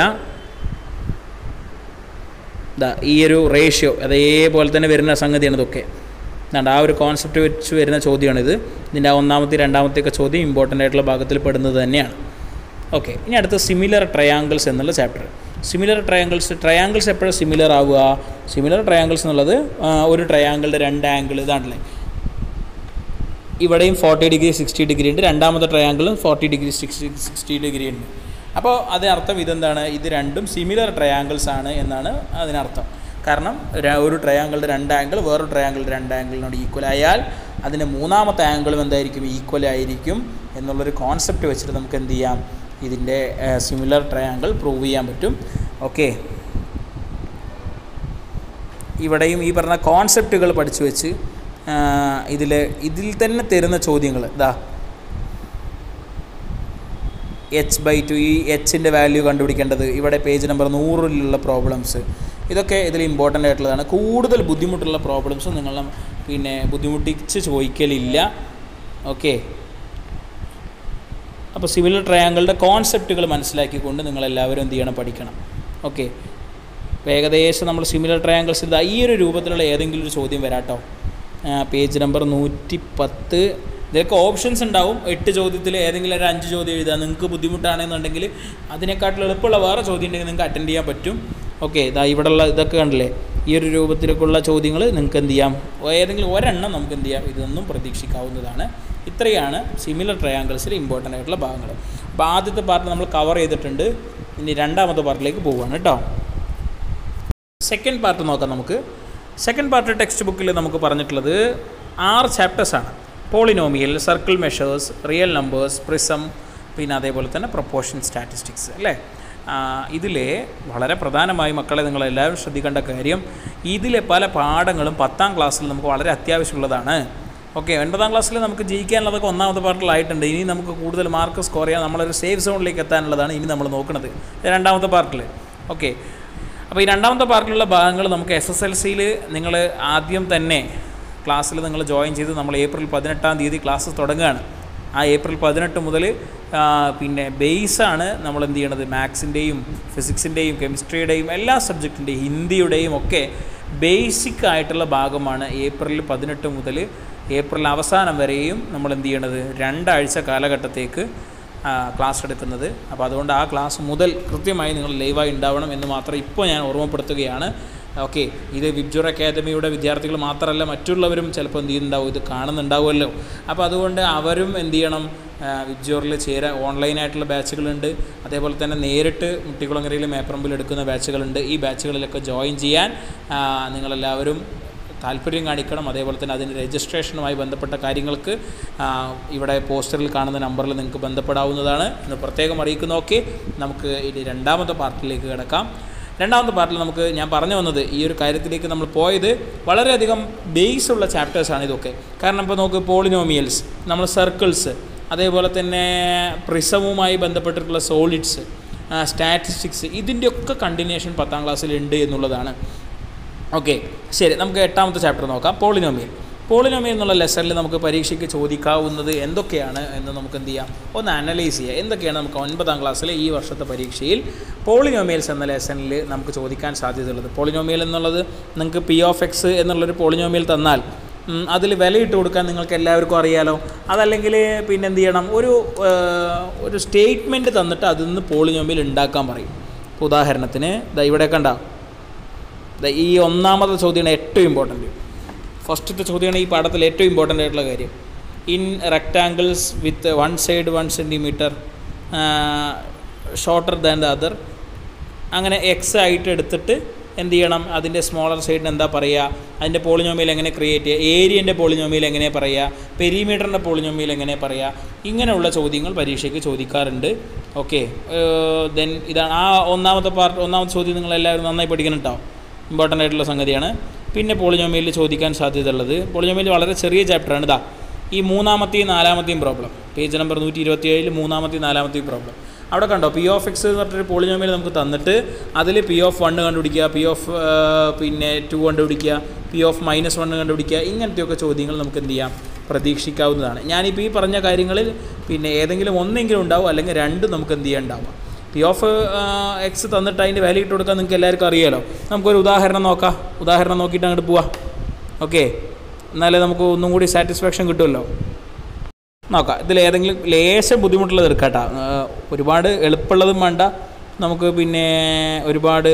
ദാ ഈ ഒരു റേഷ്യോ അതേപോലെ തന്നെ വരുന്ന സംഗതിയാണ് ഇതൊക്കെ എന്താണ്ട് ആ ഒരു കോൺസെപ്റ്റ് വെച്ച് വരുന്ന ചോദ്യമാണിത് ഇതിൻ്റെ ആ ഒന്നാമത്തെ രണ്ടാമത്തെ ഒക്കെ ചോദ്യം ഇമ്പോർട്ടൻ്റ് ആയിട്ടുള്ള ഭാഗത്തിൽ പെടുന്നത് തന്നെയാണ് ഓക്കെ ഇനി അടുത്ത സിമിലർ ട്രയാങ്കിൾസ് എന്നുള്ള ചാപ്റ്റർ സിമിലർ ട്രയാങ്കിൾസ് ട്രയാങ്കിൾസ് എപ്പോഴും സിമിലർ ആവുക സിമിലർ ട്രയാങ്കിൾസ് എന്നുള്ളത് ആ, ഒരു ട്രയാങ്കിളുടെ രണ്ട് ആംഗിൾ ഇതാണല്ലേ ഇവിടെയും ഫോർട്ടി ഡിഗ്രി സിക്സ്റ്റി ഡിഗ്രി ഉണ്ട് രണ്ടാമത്തെ ട്രയാങ്കിളും forty degree sixty sixty degree ഉണ്ട് അപ്പോൾ അതിനർത്ഥം ഇതെന്താണ് ഇത് രണ്ടും സിമിലർ ട്രയാങ്കിൾസ് ആണ് എന്നാണ് അതിനർത്ഥം കാരണം ര- ഒരു ട്രയാങ്കിളുടെ രണ്ട് ആംഗിൾ വേറൊരു ട്രയാങ്കിളുടെ രണ്ട് ആംഗിളിനോട് ഈക്വൽ ആയാൽ അതിൻ്റെ മൂന്നാമത്തെ ആംഗിളും എന്തായിരിക്കും ഈക്വൽ ആയിരിക്കും എന്നുള്ളൊരു കോൺസെപ്റ്റ് വെച്ചിട്ട് നമുക്ക് എന്ത് ചെയ്യാം ഇതിൻ്റെ സിമിലർ ട്രയാങ്കിൾ പ്രൂവ് ചെയ്യാൻ പറ്റും ഓക്കെ ഇവിടെയും ഈ പറഞ്ഞ കോൺസെപ്റ്റുകൾ പഠിച്ചു വെച്ച് ഇതിൽ ഇതിൽ തന്നെ തരുന്ന ചോദ്യങ്ങൾ ഇതാ എച്ച് ബൈ ടു ഈ എച്ചിൻ്റെ വാല്യൂ കണ്ടുപിടിക്കേണ്ടത് ഇവിടെ പേജ് നമ്പർ നൂറിലുള്ള പ്രോബ്ലംസ് ഇതൊക്കെ ഇതിൽ ഇമ്പോർട്ടൻ്റ് ആയിട്ടുള്ളതാണ് കൂടുതൽ ബുദ്ധിമുട്ടുള്ള പ്രോബ്ലംസ് നിങ്ങളെ പിന്നെ ബുദ്ധിമുട്ടിച്ച് ചോദിക്കലില്ല ഓക്കെ അപ്പോൾ സിമിലർ ട്രയാങ്കിളുടെ കോൺസെപ്റ്റുകൾ മനസ്സിലാക്കിക്കൊണ്ട് നിങ്ങളെല്ലാവരും എന്ത് ചെയ്യണം പഠിക്കണം ഓക്കെ അപ്പോൾ ഏകദേശം നമ്മൾ സിമിലർ ട്രയാങ്കിൾസ് ഇതാ ഈ ഒരു രൂപത്തിലുള്ള ഏതെങ്കിലും ഒരു ചോദ്യം വരാട്ടോ പേജ് നമ്പർ നൂറ്റി പത്ത് ഇതൊക്കെ ഓപ്ഷൻസ് ഉണ്ടാവും എട്ട് ചോദ്യത്തിൽ ഏതെങ്കിലും ഒരു അഞ്ച് ചോദ്യം എഴുതുക നിങ്ങൾക്ക് ബുദ്ധിമുട്ടാണെന്നുണ്ടെങ്കിൽ അതിനെക്കാട്ടിൽ എളുപ്പമുള്ള വേറെ ചോദ്യം ഉണ്ടെങ്കിൽ നിങ്ങൾക്ക് അറ്റൻഡ് ചെയ്യാൻ പറ്റും ഓക്കെ ഇതാ ഇവിടെയുള്ള ഇതൊക്കെ കണ്ടില്ലേ ഈ ഒരു രൂപത്തിലേക്കുള്ള ചോദ്യങ്ങൾ നിങ്ങൾക്ക് എന്ത് ചെയ്യാം ഏതെങ്കിലും ഒരെണ്ണം നമുക്ക് എന്ത് ചെയ്യാം ഇതൊന്നും പ്രതീക്ഷിക്കാവുന്നതാണ് ഇത്രയാണ് സിമിലർ ട്രയാങ്കിൾസിൽ ഇമ്പോർട്ടൻ്റ് ആയിട്ടുള്ള ഭാഗങ്ങൾ അപ്പോൾ ആദ്യത്തെ പാർട്ട് നമ്മൾ കവർ ചെയ്തിട്ടുണ്ട് ഇനി രണ്ടാമത്തെ പാർട്ടിലേക്ക് പോവുകയാണ് കേട്ടോ സെക്കൻഡ് പാർട്ട് നോക്കാം നമുക്ക് സെക്കൻഡ് പാർട്ട് ടെക്സ്റ്റ് ബുക്കിൽ നമുക്ക് പറഞ്ഞിട്ടുള്ളത് ആറ് ചാപ്റ്റേഴ്സാണ് polynomial circle measures real numbers prism പിന്നെ അതേപോലെ തന്നെ പ്രൊപ്പോർഷൻ സ്റ്റാറ്റിസ്റ്റിക്സ് അല്ലേ ഇതിലെ വളരെ പ്രധാനമായി മക്കളെ നിങ്ങളെല്ലാവരും ശ്രദ്ധിക്കേണ്ട കാര്യം ഇതിലെ പല പാഠങ്ങളും പത്താം ക്ലാസ്സിൽ നമുക്ക് വളരെ അത്യാവശ്യമുള്ളതാണ് ഓക്കെ ഒൻപതാം ക്ലാസ്സിൽ നമുക്ക് ജയിക്കാനുള്ളതൊക്കെ ഒന്നാമത്തെ പാർട്ടിലായിട്ടുണ്ട് ഇനി നമുക്ക് കൂടുതൽ മാർക്ക് സ്കോർ ചെയ്യാൻ നമ്മളൊരു സേഫ് സോണിലേക്ക് എത്താനുള്ളതാണ് ഇനി നമ്മൾ നോക്കുന്നത് രണ്ടാമത്തെ പാർട്ടിൽ ഓക്കെ അപ്പോൾ ഈ രണ്ടാമത്തെ പാർട്ടിലുള്ള ഭാഗങ്ങൾ നമുക്ക് എസ് എസ് എൽ സിയിൽ നിങ്ങൾ ആദ്യം തന്നെ ക്ലാസ്സിൽ നിങ്ങൾ ജോയിൻ ചെയ്ത് നമ്മൾ ഏപ്രിൽ പതിനെട്ടാം തീയതി ക്ലാസ് തുടങ്ങുകയാണ് ആ ഏപ്രിൽ പതിനെട്ട് മുതൽ ആ, പിന്നെ ബേസാണ് നമ്മൾ എന്ത് ചെയ്യണത് മാത്സിൻ്റെയും ഫിസിക്സിൻ്റെയും കെമിസ്ട്രിയുടെയും എല്ലാ സബ്ജക്റ്റിൻ്റെയും ഹിന്ദിയുടെയും ഒക്കെ ബേസിക് ആയിട്ടുള്ള ഭാഗമാണ് ഏപ്രിൽ പതിനെട്ട് മുതൽ ഏപ്രിൽ അവസാനം വരെയും നമ്മൾ എന്ത് ചെയ്യണത് രണ്ടാഴ്ച കാലഘട്ടത്തേക്ക് ആ, ക്ലാസ് എടുക്കുന്നത് അപ്പോൾ അതുകൊണ്ട് ആ ക്ലാസ് മുതൽ കൃത്യമായി നിങ്ങൾ ലൈവായി ഉണ്ടാവണം എന്ന് മാത്രം ഇപ്പോൾ ഞാൻ ഓർമ്മപ്പെടുത്തുകയാണ് ഓക്കെ ഇത് വിബ്ജുർ അക്കാദമിയുടെ വിദ്യാർത്ഥികൾ മാത്രമല്ല മറ്റുള്ളവരും ചിലപ്പോൾ എന്ത് ചെയ്യുന്നുണ്ടാവും ഇത് കാണുന്നുണ്ടാവുമല്ലോ അപ്പോൾ അതുകൊണ്ട് അവരും എന്ത് ചെയ്യണം വിബ്ജോറിൽ ചേരാൻ ഓൺലൈനായിട്ടുള്ള ബാച്ചുകളുണ്ട് അതേപോലെ തന്നെ നേരിട്ട് മുട്ടിക്കുളങ്ങരയിൽ മേപ്പറമ്പിൽ എടുക്കുന്ന ബാച്ചുകളുണ്ട് ഈ ബാച്ചുകളിലൊക്കെ ജോയിൻ ചെയ്യാൻ ആ, നിങ്ങളെല്ലാവരും താല്പര്യം കാണിക്കണം അതേപോലെ തന്നെ അതിന് രജിസ്ട്രേഷനുമായി ബന്ധപ്പെട്ട കാര്യങ്ങൾക്ക് ആ, ഇവിടെ പോസ്റ്ററിൽ കാണുന്ന നമ്പറിൽ നിങ്ങൾക്ക് ബന്ധപ്പെടാവുന്നതാണ് എന്ന് പ്രത്യേകം അറിയിക്കുന്നു ഓക്കെ നമുക്ക് ഇനി രണ്ടാമത്തെ പാർട്ടിലേക്ക് കിടക്കാം രണ്ടാമത്തെ പാർട്ടിൽ നമുക്ക് ഞാൻ പറഞ്ഞു വന്നത് ഈ ഒരു കാര്യത്തിലേക്ക് നമ്മൾ പോയത് വളരെയധികം ബേസ് ഉള്ള ചാപ്റ്റേഴ്സാണ് ഇതൊക്കെ കാരണം ഇപ്പോൾ നോക്ക് പോളിനോമിയൽസ് നമ്മൾ സർക്കിൾസ് അതേപോലെ തന്നെ പ്രിസവുമായി ബന്ധപ്പെട്ടിട്ടുള്ള സോളിഡ്സ് സ്റ്റാറ്റിസ്റ്റിക്സ് ഇതിൻ്റെയൊക്കെ കണ്ടിന്യൂഷൻ പത്താം ക്ലാസ്സിൽ ഉണ്ട് എന്നുള്ളതാണ് ഓക്കെ ശരി നമുക്ക് എട്ടാമത്തെ ചാപ്റ്റർ നോക്കാം പോളിനോമിയൽ പോളിനോമിയൽ എന്നുള്ള ലെസണിൽ നമുക്ക് പരീക്ഷയ്ക്ക് ചോദിക്കാവുന്നത് എന്തൊക്കെയാണ് എന്ന് നമുക്ക് എന്ത് ചെയ്യാം ഒന്ന് അനലൈസ് ചെയ്യാം എന്തൊക്കെയാണ് നമുക്ക് ഒൻപതാം ക്ലാസ്സിലെ ഈ വർഷത്തെ പരീക്ഷയിൽ പോളിനോമിയൽസ് എന്ന ലെസണിൽ നമുക്ക് ചോദിക്കാൻ സാധ്യതയുള്ളത് പോളിനോമിയൽ എന്നുള്ളത് നിങ്ങൾക്ക് പി ഓഫ് എക്സ് എന്നുള്ളൊരു പോളിനോമിയൽ തന്നാൽ അതിൽ വിലയിട്ട് കൊടുക്കാൻ നിങ്ങൾക്ക് എല്ലാവർക്കും അറിയാലോ അതല്ലെങ്കിൽ പിന്നെ എന്ത് ചെയ്യണം ഒരു ആ, ഒരു സ്റ്റേറ്റ്മെൻറ്റ് തന്നിട്ട് അതിൽ നിന്ന് പോളിനോമിയൽ ഉണ്ടാക്കാൻ പറയും ഇപ്പോൾ ഉദാഹരണത്തിന് ദാ ഇവിടെ കണ്ട ദാ ഈ ഒന്നാമത്തെ ചോദ്യമാണ് ഏറ്റവും ഇമ്പോർട്ടൻറ്റ് ഫസ്റ്റത്തെ ചോദ്യമാണ് ഈ പാഠത്തിൽ ഏറ്റവും ഇമ്പോർട്ടൻ്റ് ആയിട്ടുള്ള കാര്യം in rectangles with one side one centimetre shorter than the other അങ്ങനെ എക്സ് ആയിട്ട് എടുത്തിട്ട് എന്ത് ചെയ്യണം അതിൻ്റെ സ്മോളർ സൈഡിന് എന്താ പറയുക അതിൻ്റെ പോളിനോമിയൽ എങ്ങനെ ക്രിയേറ്റ് ചെയ്യുക ഏരിയൻ്റെ പോളിനോമിയൽ എങ്ങനെ പറയുക പെരിമീറ്ററിൻ്റെ പോളിനോമിയൽ എങ്ങനെ പറയുക ഇങ്ങനെയുള്ള ചോദ്യങ്ങൾ പരീക്ഷയ്ക്ക് ചോദിക്കാറുണ്ട് ഓക്കെ ദെൻ ഇതാണ് ആ ഒന്നാമത്തെ പാർട്ട് ഒന്നാമത്തെ ചോദ്യം നിങ്ങൾ എല്ലാവരും നന്നായി പഠിക്കണം കേട്ടോ ഇമ്പോർട്ടൻ്റ് ആയിട്ടുള്ള സംഗതിയാണ് പിന്നെ പോളിനോമിയലിൽ ചോദിക്കാൻ സാധ്യതയുള്ളത് പോളിനോമിയൽ വളരെ ചെറിയ ചാപ്റ്ററാണ് ഇതാ ഈ മൂന്നാമത്തെയും നാലാമത്തെയും പ്രോബ്ലം പേജ് നമ്പർ നൂറ്റി ഇരുപത്തിയേഴിൽ മൂന്നാമത്തെയും നാലാമത്തെയും പ്രോബ്ലം അവിടെ കണ്ടോ പി ഓഫ് എക്സ് എന്ന് പറഞ്ഞിട്ടൊരു പോളിനോമിയൽ നമുക്ക് തന്നിട്ട് അതിൽ പി ഓഫ് വണ്ണ് കണ്ടുപിടിക്കുക പി ഓഫ് പിന്നെ ടു കണ്ടുപിടിക്കുക പി ഓഫ് മൈനസ് വണ്ണ് കണ്ടുപിടിക്കുക ഇങ്ങനത്തെയൊക്കെ ചോദ്യങ്ങൾ നമുക്ക് എന്ത് ചെയ്യാം പ്രതീക്ഷിക്കാവുന്നതാണ് ഞാനിപ്പോൾ ഈ പറഞ്ഞ കാര്യങ്ങളിൽ പിന്നെ ഏതെങ്കിലും ഒന്നെങ്കിലും ഉണ്ടാവും അല്ലെങ്കിൽ രണ്ടും നമുക്ക് എന്ത് ചെയ്യാൻ ഉണ്ടാവുക പി ഓഫ് എക്സ് തന്നിട്ട് അതിൻ്റെ വാല്യൂ ഇട്ട് കൊടുക്കാൻ നിങ്ങൾക്ക് എല്ലാവർക്കും അറിയാലോ നമുക്കൊരു ഉദാഹരണം നോക്കാം ഉദാഹരണം നോക്കിയിട്ട് അങ്ങോട്ട് പോവാം ഓക്കെ എന്നാലേ നമുക്ക് ഒന്നും കൂടി സാറ്റിസ്ഫാക്ഷൻ കിട്ടുമല്ലോ നോക്കാം ഇതിൽ ഏതെങ്കിലും ലേശം ബുദ്ധിമുട്ടുള്ളത് എടുക്കട്ടോ ഒരുപാട് എളുപ്പമുള്ളതും വേണ്ട നമുക്ക് പിന്നെ ഒരുപാട്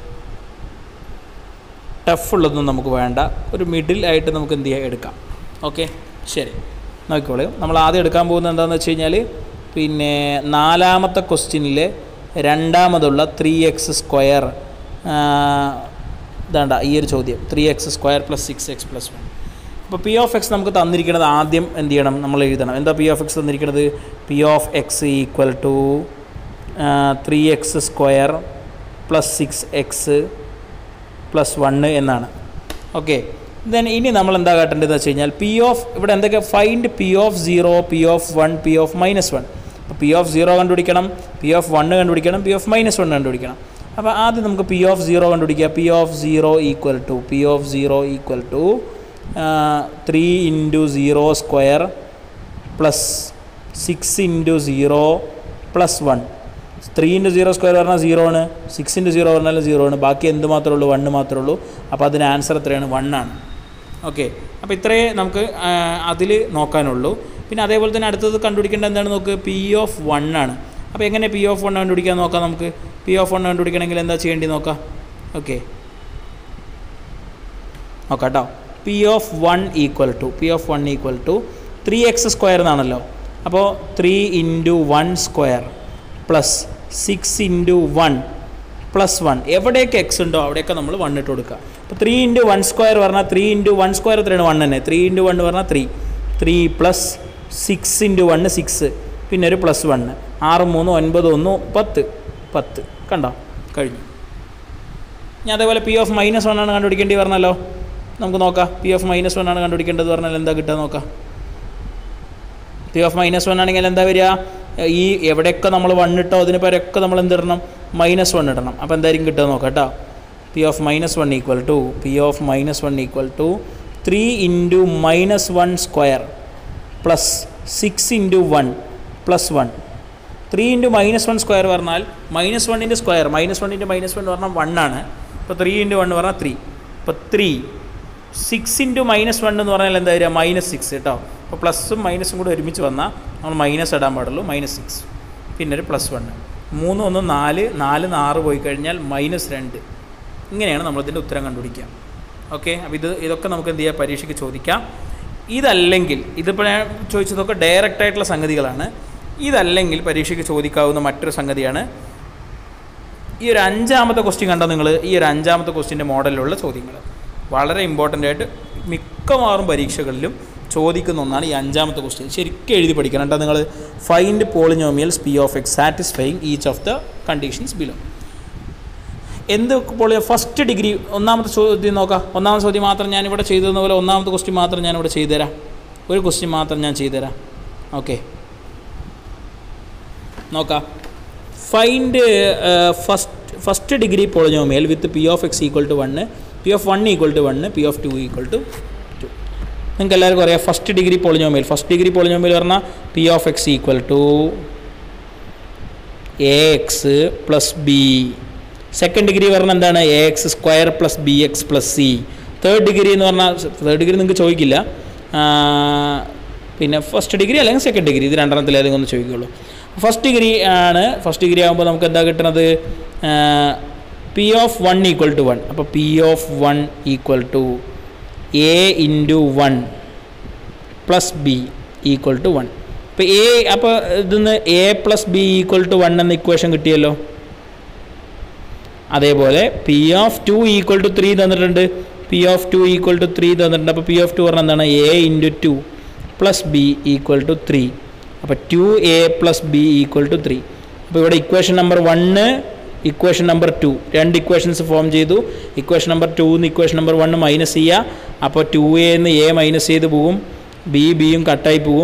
ടഫുള്ളതൊന്നും നമുക്ക് വേണ്ട ഒരു മിഡിൽ ആയിട്ട് നമുക്ക് എന്ത് ചെയ്യാം എടുക്കാം ഓക്കെ ശരി നോക്കിക്കോളൂ നമ്മൾ ആദ്യം എടുക്കാൻ പോകുന്നത് എന്താണെന്ന് വെച്ച് കഴിഞ്ഞാൽ പിന്നെ നാലാമത്തെ ക്വസ്റ്റ്യനിൽ രണ്ടാമതുള്ള ത്രീ എക്സ് സ്ക്വയർ ഇതാണ്ട ഈ ഒരു ചോദ്യം three X square plus six X plus one അപ്പോൾ പി ഓഫ് എക്സ് നമുക്ക് തന്നിരിക്കുന്നത് ആദ്യം എന്ത് ചെയ്യണം നമ്മൾ എഴുതണം എന്താ പി ഓഫ് എക്സ് തന്നിരിക്കുന്നത് P of X equal to three X square plus six X plus one എന്നാണ് ഓക്കെ ദെൻ ഇനി നമ്മൾ എന്താ കാട്ടേണ്ടതെന്ന് വെച്ച് കഴിഞ്ഞാൽ പി ഓഫ് ഇവിടെ എന്തൊക്കെ find P of zero P of one P of minus one അപ്പോൾ പി ഓഫ് സീറോ കണ്ടുപിടിക്കണം പി ഓഫ് വണ്ണ് കണ്ടുപിടിക്കണം പി ഓഫ് മൈനസ് വൺ കണ്ടുപിടിക്കണം അപ്പോൾ ആദ്യം നമുക്ക് പി ഓഫ് സീറോ കണ്ടുപിടിക്കുക P of zero equal to P of zero equal to three into zero square plus six into zero plus one three into zero square പറഞ്ഞാൽ zero ആണ് six into zero പറഞ്ഞാൽ zero ആണ് ബാക്കി എന്ത് മാത്രമേ ഉള്ളൂ one മാത്രമേ ഉള്ളൂ അപ്പോൾ അതിന് ആൻസർ എത്രയാണ് വൺ ആണ് ഓക്കെ അപ്പോൾ ഇത്രയേ നമുക്ക് അതിൽ നോക്കാനുള്ളൂ പിന്നെ അതേപോലെ തന്നെ അടുത്തത് കണ്ടുപിടിക്കേണ്ടത് എന്താണ് നോക്ക് പി ഓഫ് വൺ ആണ് അപ്പോൾ എങ്ങനെ പി ഓഫ് വൺ കണ്ടുപിടിക്കാൻ നോക്കാം നമുക്ക് പി ഓഫ് വൺ കണ്ടുപിടിക്കണമെങ്കിൽ എന്താ ചെയ്യേണ്ടി നോക്കാം ഓക്കെ നോക്കാം കേട്ടോ P of one equal to P of one equal to three X square എന്നാണല്ലോ അപ്പോൾ three into one square plus six into one plus one എവിടെയൊക്കെ എക്സ് ഉണ്ടോ അവിടെയൊക്കെ നമ്മൾ വൺ ഇട്ട് കൊടുക്കുക അപ്പോൾ ത്രീ ഇൻറ്റു വൺ സ്ക്വയർ പറഞ്ഞാൽ ത്രീ ഇൻറ്റു വൺ സ്ക്വയർ എത്രയാണ് വൺ തന്നെ ത്രീ ഇൻറ്റു വൺ പറഞ്ഞാൽ three three plus six into one six പിന്നെ ഒരു പ്ലസ് വണ്ണ് ആറ് മൂന്ന് ഒൻപത് ഒന്ന് പത്ത് പത്ത് കണ്ടോ കഴിഞ്ഞു ഞാൻ അതേപോലെ പി ഓഫ് മൈനസ് വൺ ആണ് കണ്ടുപിടിക്കേണ്ടി പറഞ്ഞല്ലോ നമുക്ക് നോക്കാം പി ഓഫ് മൈനസ് വൺ ആണ് കണ്ടുപിടിക്കേണ്ടത് പറഞ്ഞാൽ എന്താ കിട്ടുക നോക്കാം പി ഓഫ് മൈനസ് വൺ ആണെങ്കിൽ എന്താ വരിക ഈ എവിടെയൊക്കെ നമ്മൾ വൺ ഇട്ടോ അതിന് പേരൊക്കെ നമ്മൾ എന്തിടണം മൈനസ് വൺ ഇടണം അപ്പോൾ എന്തായിരിക്കും കിട്ടുക നോക്കാം കേട്ടോ P of minus one equal to P of minus one equal to three into minus one square plus six into one plus one three into minus one square പറഞ്ഞാൽ മൈനസ് വണ്ണിൻ്റെ square minus വണ്ണിൻ്റെ minus one പറഞ്ഞാൽ one ആണ് ഇപ്പോൾ three into one പറഞ്ഞാൽ three ഇപ്പോൾ three six into minus one എന്ന് പറഞ്ഞാൽ എന്താ വരിക മൈനസ് സിക്സ് കേട്ടോ അപ്പോൾ പ്ലസും മൈനസും കൂടെ ഒരുമിച്ച് വന്നാൽ നമ്മൾ മൈനസ് ഇടാൻ പാടുള്ളൂ മൈനസ് സിക്സ് പിന്നെ ഒരു പ്ലസ് വൺ മൂന്ന് ഒന്ന് നാല് നാല് ആറ് പോയി കഴിഞ്ഞാൽ മൈനസ് രണ്ട് ഇങ്ങനെയാണ് നമ്മളിതിൻ്റെ ഉത്തരം കണ്ടുപിടിക്കുക ഓക്കെ അപ്പോൾ ഇത് ഇതൊക്കെ നമുക്ക് എന്ത് ചെയ്യാം പരീക്ഷയ്ക്ക് ചോദിക്കാം ഇതല്ലെങ്കിൽ ഇതിപ്പോൾ ഞാൻ ചോദിച്ചതൊക്കെ ഡയറക്റ്റ് ആയിട്ടുള്ള സംഗതികളാണ് ഇതല്ലെങ്കിൽ പരീക്ഷയ്ക്ക് ചോദിക്കാവുന്ന മറ്റൊരു സംഗതിയാണ് ഈ ഒരു അഞ്ചാമത്തെ ക്വസ്റ്റ്യൻ കണ്ടോ നിങ്ങൾ ഈ ഒരു അഞ്ചാമത്തെ ക്വസ്റ്റ്യൻ്റെ മോഡലിലുള്ള ചോദ്യങ്ങൾ വളരെ ഇമ്പോർട്ടൻ്റ് ആയിട്ട് മിക്കവാറും പരീക്ഷകളിലും ചോദിക്കുന്ന ഒന്നാണ് ഈ അഞ്ചാമത്തെ ക്വസ്റ്റ്യൻ ശരിക്കും എഴുതി പഠിക്കണം കേട്ടോ നിങ്ങൾ find polynomials P of X satisfying each of the conditions below എന്ത് പോളി ഫസ്റ്റ് ഡിഗ്രി ഒന്നാമത്തെ ചോദ്യം നോക്കാം ഒന്നാമത്തെ ചോദ്യം മാത്രം ഞാനിവിടെ ചെയ്തു തന്ന പോലെ ഒന്നാമത്തെ ക്വസ്റ്റ്യൻ മാത്രം ഞാനിവിടെ ചെയ്തുതരാം ഒരു ക്വസ്റ്റ്യൻ മാത്രം ഞാൻ ചെയ്തുതരാം ഓക്കെ നോക്കാം find first first degree polynomial with P of X equal to one P of one equal to one P of two equal to two നിങ്ങൾക്ക് എല്ലാവർക്കും അറിയാം first degree polynomial first degree polynomial പറഞ്ഞാൽ P of X equal to A X plus B second degree പറഞ്ഞാൽ എന്താണ് A X square plus B X plus C third degree എന്ന് പറഞ്ഞാൽ third degree നിങ്ങൾക്ക് ചോദിക്കില്ല പിന്നെ ഫസ്റ്റ് ഡിഗ്രി അല്ലെങ്കിൽ second degree ഇത് രണ്ടെണ്ണത്തിൽ ഏതെങ്കിലും ഒന്ന് ചോദിക്കുള്ളൂ ഫസ്റ്റ് ഡിഗ്രി ആണ് ഫസ്റ്റ് ഡിഗ്രി ആകുമ്പോൾ നമുക്ക് എന്താ കിട്ടുന്നത് P of one equal to one അപ്പോൾ P of one equal to A into one plus B equal to one ഇപ്പോൾ എ അപ്പോൾ ഇതിന്ന് A plus B equal to one എന്ന ഇക്വേഷൻ കിട്ടിയല്ലോ അതേപോലെ P of two equal to three തന്നിട്ടുണ്ട് P of two equal to three തന്നിട്ടുണ്ട് അപ്പോൾ P of two പറഞ്ഞാൽ എന്താണ് A into two plus B equal to three അപ്പോൾ two A plus B equal to three അപ്പോൾ ഇവിടെ equation number one equation number two രണ്ട് equations form ചെയ്തു equation number two നിന്ന് ഇക്വേഷൻ നമ്പർ വണ്ണ് മൈനസ് ചെയ്യുക അപ്പോൾ ടു എന്ന് A minus ചെയ്ത് പോവും ബി ബിയും കട്ടായി പോവും